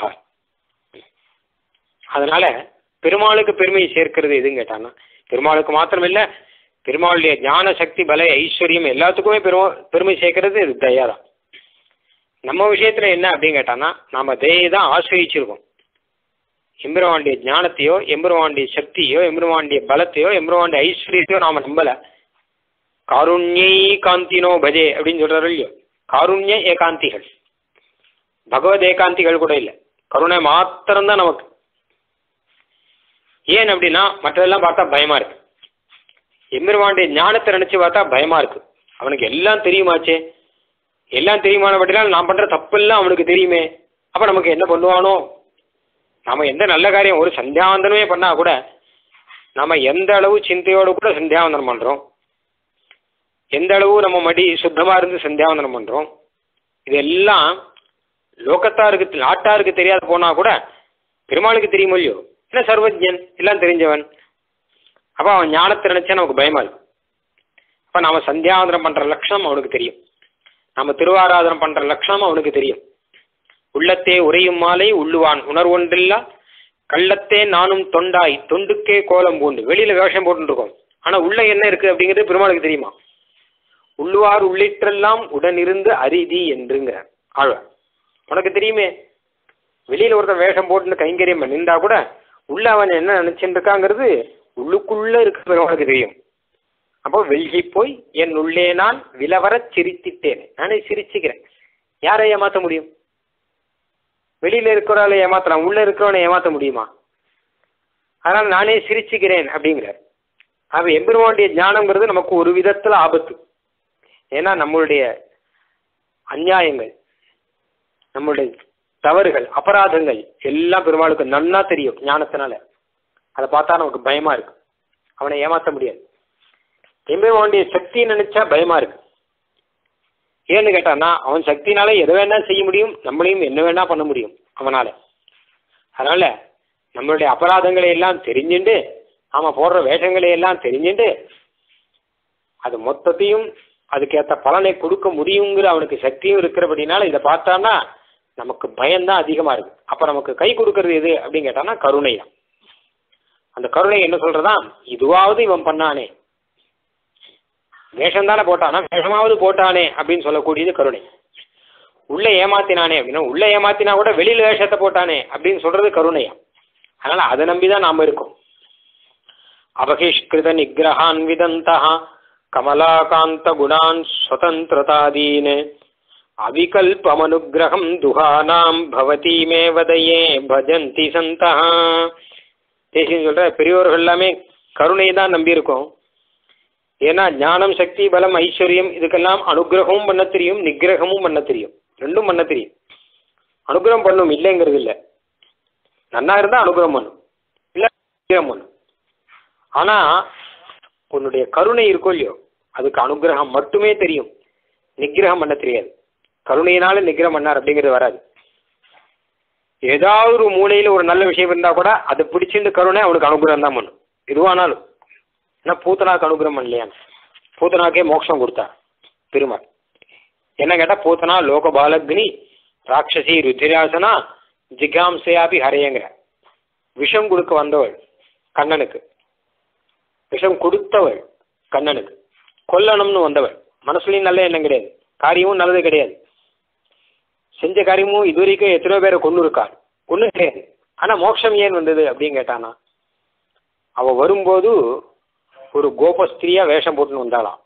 அதனால பெருமாளுக்கு பெருமையை சேர்க்கிறது எதுன்னு கேட்டான்னா பெருமாளுக்கு மாத்திரம் இல்லை பெருமாளுடைய ஞான சக்தி பல ஐஸ்வர்யம் எல்லாத்துக்குமே பெருமா பெருமை சேர்க்கறது இது தயா தான் நம்ம விஷயத்துல என்ன அப்படின்னு கேட்டான்னா நாம தயை தான் ஆசிரியிச்சிருக்கோம் எம்பெருமானுடைய ஞானத்தையோ எம்பெருமானுடைய சக்தியோ எம்பெருமானுடைய பலத்தையோ எம்பெருமானுடைய ஐஸ்வர்யத்தையோ நாம நம்பல காருண்யை காந்தினோ பஜே அப்படின்னு சொல்றாரு இல்லையோ காருண்ய ஏகாந்திகள் பகவத் ஏகாந்திகள் கூட இல்லை கருணை மாத்திரம்தான் நமக்கு ஏன் அப்படின்னா மற்றதெல்லாம் பார்த்தா பயமா இருக்கு எம்பெருமானுடைய ஞானத்தை நினைச்சு பார்த்தா பயமா இருக்கு அவனுக்கு எல்லாம் தெரியுமாச்சே எல்லாம் தெரியுமான பட்டினால் நான் பண்ற தப்பெல்லாம் அவனுக்கு தெரியுமே அப்ப நமக்கு என்ன பண்ணுவானோ நாம எந்த நல்ல காரியம் ஒரு சந்தியாவந்தனமே பண்ணா கூட நாம எந்த அளவு சிந்தையோடு கூட சந்தியாவந்தனம் பண்றோம் எந்த அளவு நம்ம மடி சுத்தமா இருந்து சந்தியாவந்தனம் பண்றோம் இதெல்லாம் லோகத்தாருக்கு நாட்டாருக்கு தெரியாத போனா கூட பெருமாளுக்கு தெரியுமோ இல்லையோ என்ன சர்வஜன் எல்லாம் தெரிஞ்சவன் அப்போ அவன் ஞானத்தை நினைச்சா நமக்கு பயமா இருக்கு அப்போ நாம சந்தியாவந்தனம் பண்ற லட்சணம் அவனுக்கு தெரியும் நம்ம திருவாராதனம் பண்ற லட்சணம் அவனுக்கு தெரியும் உள்ளத்தே உரையும் மாலை உள்ளுவான் உணர்வொன்றில்லா கள்ளத்தே நானும் தொண்டாய் தொண்டுக்கே கோலம் பூண்டு வெளியில வேஷம் போட்டுட்டு இருக்கோம் ஆனா உள்ள என்ன இருக்கு அப்படிங்கிறது பெருமாளுக்கு தெரியுமா உள்ளுவார் உள்ளிட்டெல்லாம் உடனிருந்து அரிதி என்றுங்க ஆழ்வார் உனக்கு தெரியுமே வெளியில ஒருத்தன் வேஷம் போட்டுன்னு கைங்கரியம் பண்ணியிருந்தா கூட உள்ள அவன் என்ன நினைச்சுட்டு இருக்காங்கிறது உள்ளுக்குள்ள இருக்க பெருமாளுக்கு தெரியும் அப்போ வெள்கி போய் என் உள்ளே நான் விலவரச் சிரித்திட்டேன் நானே சிரிச்சுக்கிறேன் யாரை ஏமாத்த முடியும் வெளியில இருக்கிறவளை ஏமாத்தலாம் உள்ள இருக்கிறவனை ஏமாத்த முடியுமா அதனால நானே சிரிச்சுக்கிறேன் அப்படிங்கிறார் அவ எம்பெருமானுடைய ஞானம்ங்கிறது நமக்கு ஒரு விதத்துல ஆபத்து ஏன்னா நம்மளுடைய அநியாயங்கள் நம்மளுடைய தவறுகள் அபராதங்கள் எல்லாம் பெருமாளுக்கு நன்னா தெரியும் ஞானத்தினால அதை பார்த்தா நமக்கு பயமா இருக்கு அவனை ஏமாத்த முடியாது எம்பெருமானுடைய சக்தியை நினைச்சா பயமா இருக்கு ஏன்னு கேட்டான்னா அவன் சக்தினால எதை வேணா செய்ய முடியும் நம்மளையும் என்ன வேணா பண்ண முடியும் அவனால அதனால நம்மளுடைய அபராதங்களை எல்லாம் தெரிஞ்சுண்டு நாம போடுற வேஷங்களை எல்லாம் தெரிஞ்சுண்டு அது மொத்தத்தையும் அதுக்கேற்ற பலனை கொடுக்க முடியுங்கிற அவனுக்கு சக்தியும் இருக்கிறபடினால இதை பார்த்தான்னா நமக்கு பயம்தான் அதிகமா இருக்கு அப்ப நமக்கு கை கொடுக்கறது எது அப்படின்னு கேட்டான்னா கருணை தான் அந்த கருணை என்ன சொல்றதா இதுவாவது இவன் பண்ணானே வேஷம் தானே போட்டானா வேஷமாவது போட்டானே அப்படின்னு சொல்லக்கூடியது கருணை உள்ள ஏமாத்தினானே அப்படின்னா உள்ள ஏமாத்தினா கூட வெளியில வேஷத்தை போட்டானே அப்படின்னு சொல்றது கருணையா அதனால அதை நம்பிதான் நாம இருக்கோம் அபகிஷ்கிருத நிகிரகான் விதந்தா கமலாகாந்த குணான் ஸ்வதந்திரதாதீன் அவிகல்பமனுகிரகம் துகானாம் பவதீமே வதையே பஜந்தி சந்தா தேசியம் சொல்ற பெரியோர்கள் எல்லாமே கருணை தான் நம்பியிருக்கோம் ஏன்னா ஞானம் சக்தி பலம் ஐஸ்வர்யம் இதுக்கெல்லாம் அனுகிரகமும் பண்ண தெரியும் நிகிரகமும் பண்ண தெரியும் ரெண்டும் பண்ண தெரியும் அனுகிரகம் பண்ணும் இல்லைங்கிறது இல்லை நன்னா இருந்தால் அனுகிரகம் பண்ணும் இல்லை நிகிரகம் பண்ணும் ஆனால் உன்னுடைய கருணை இருக்கோ இல்லையோ அதுக்கு அனுகிரகம் மட்டுமே தெரியும் நிகிரகம் பண்ண தெரியாது கருணையினால நிகிரகம் பண்ணார் அப்படிங்கிறது வராது ஏதாவது ஒரு மூலையில் ஒரு நல்ல விஷயம் இருந்தால் கூட அது பிடிச்சிருந்து கருணை அவனுக்கு அனுகிரகம் தான் பண்ணும் எதுவானாலும் ஏன்னா பூத்தனாக்கு அனுகிரகம் பண்ணலையா பூத்தனாக்கே மோட்சம் கொடுத்தா பெருமாள் என்ன கேட்டால் பூத்தனா லோக பாலக்னி ராட்சசி ருத்திராசனா ஜிகாம்சையாபி ஹரையங்கிற விஷம் கொடுக்க வந்தவள் கண்ணனுக்கு விஷம் கொடுத்தவள் கண்ணனுக்கு கொல்லணும்னு வந்தவள் மனசுலையும் நல்ல எண்ணம் கிடையாது காரியமும் நல்லது கிடையாது செஞ்ச காரியமும் இது வரைக்கும் எத்தனையோ பேரை கொண்டு இருக்காள் ஒன்றும் கிடையாது ஆனால் மோட்சம் ஏன் வந்தது அப்படின்னு கேட்டானா அவள் வரும்போது ஒரு கோபஸ்திரியா வேஷம் போட்டுன்னு வந்தாளாம்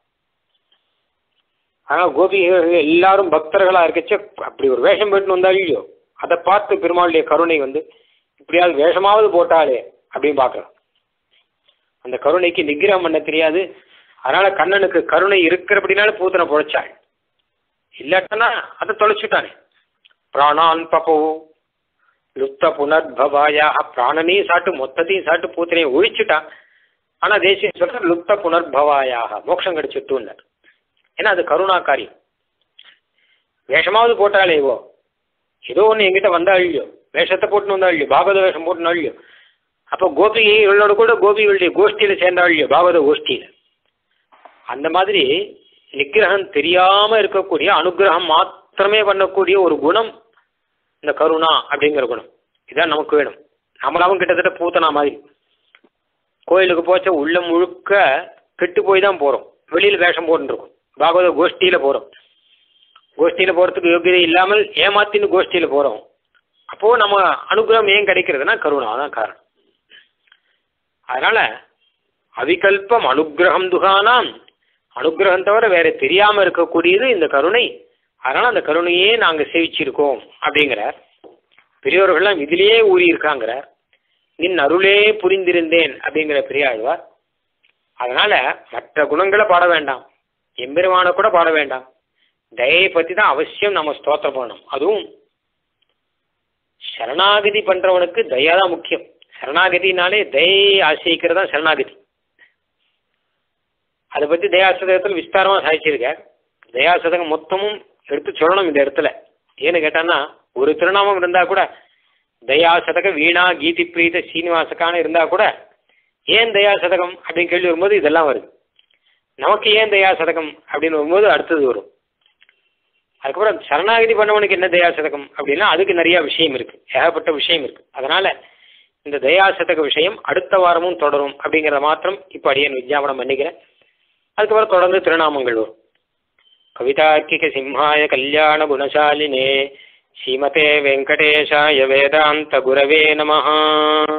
ஆனால் கோபிகைகள் எல்லாரும் பக்தர்களாக இருக்கச்ச அப்படி ஒரு வேஷம் போட்டுன்னு வந்தா இல்லையோ அதை பார்த்து பெருமாளுடைய கருணை வந்து இப்படியாவது வேஷமாவது போட்டாளே அப்படின்னு பார்க்கலாம் அந்த கருணைக்கு நிகிரகம் பண்ண தெரியாது அதனால கண்ணனுக்கு கருணை இருக்கிறபடினால பூத்தனை பொழைச்சாள் இல்லாட்டனா அதை தொலைச்சுட்டானே பிராணான் பபோ லுப்த புனர்பவாயாக பிராணனையும் சாட்டு மொத்தத்தையும் சாட்டு பூத்தனையும் ஒழிச்சுட்டான் ஆனா தேசியம் சொல்ற லுப்த புனர்பவாயாக மோட்சம் கிடைச்சிட்டுன்னார் ஏன்னா அது கருணா காரியம் வேஷமாவது போட்டாலே இவோ ஏதோ ஒன்று எங்கிட்ட வந்தா இல்லையோ வேஷத்தை போட்டுன்னு வந்தா இல்லையோ பாகவத வேஷம் போட்டுனா இல்லையோ அப்போ கோபிகை இவளோட கூட கோபிகளுடைய கோஷ்டியில சேர்ந்தா இல்லையோ பாகவத கோஷ்டியில அந்த மாதிரி நிகிரகம் தெரியாம இருக்கக்கூடிய அனுகிரகம் மாத்திரமே பண்ணக்கூடிய ஒரு குணம் இந்த கருணா அப்படிங்கிற குணம் இதான் நமக்கு வேணும் நம்மளாவும் கிட்டத்தட்ட பூத்தனா மாதிரி கோயிலுக்கு போச்ச உள்ள முழுக்க கெட்டு போய் தான் போகிறோம் வெளியில் வேஷம் போட்டுருக்கோம் பாகவத கோஷ்டியில் போகிறோம் கோஷ்டியில் போகிறதுக்கு யோகியதை இல்லாமல் ஏமாத்தின்னு கோஷ்டியில் போகிறோம் அப்போது நம்ம அனுகிரகம் ஏன் கிடைக்கிறதுனா கருணா தான் காரணம் அதனால் அவிகல்பம் அனுகிரகம் துகானாம் அனுகிரகம் தவிர வேற தெரியாமல் இருக்கக்கூடியது இந்த கருணை அதனால் அந்த கருணையே நாங்கள் சேவிச்சிருக்கோம் அப்படிங்கிறார் பெரியோர்கள்லாம் இதிலேயே ஊறி இருக்காங்கிறார் நின் அருளே புரிந்திருந்தேன் அப்படிங்கிற பெரியாழ்வார் அதனால மற்ற குணங்களை பாட வேண்டாம் எம்பெருமான கூட பாட வேண்டாம் தயையை பற்றி தான் அவசியம் நம்ம ஸ்தோத்திரம் பண்ணணும் அதுவும் சரணாகதி பண்றவனுக்கு தயா தான் முக்கியம் சரணாகதினாலே தயையை ஆசிரிக்கிறது தான் சரணாகதி அதை பற்றி தயாசதகத்தில் விஸ்தாரமாக சாதிச்சிருக்கார் தயாசதகம் மொத்தமும் எடுத்து சொல்லணும் இந்த இடத்துல ஏன்னு கேட்டான்னா ஒரு திருநாமம் இருந்தால் கூட தயா சதக வீணா கீதி பிரீத சீனிவாசக்கான இருந்தால் கூட ஏன் தயா சதகம் அப்படின்னு கேள்வி வரும்போது இதெல்லாம் வருது நமக்கு ஏன் தயா சதகம் அப்படின்னு வரும்போது அடுத்தது வரும் அதுக்கப்புறம் சரணாகதி பண்ணவனுக்கு என்ன தயா சதகம் அப்படின்னா அதுக்கு நிறைய விஷயம் இருக்கு ஏகப்பட்ட விஷயம் இருக்கு அதனால இந்த தயாசதக விஷயம் அடுத்த வாரமும் தொடரும் அப்படிங்கிறத மாத்திரம் இப்போ அடியேன் வித்யாபனம் பண்ணிக்கிறேன் அதுக்கப்புறம் தொடர்ந்து திருநாமங்கள் வரும் கவிதார்க்கிக சிம்ஹாய கல்யாண குணசாலினே ஸ்ரீமதே வெங்கடேஷாய வேதாந்த குரவே நமஹா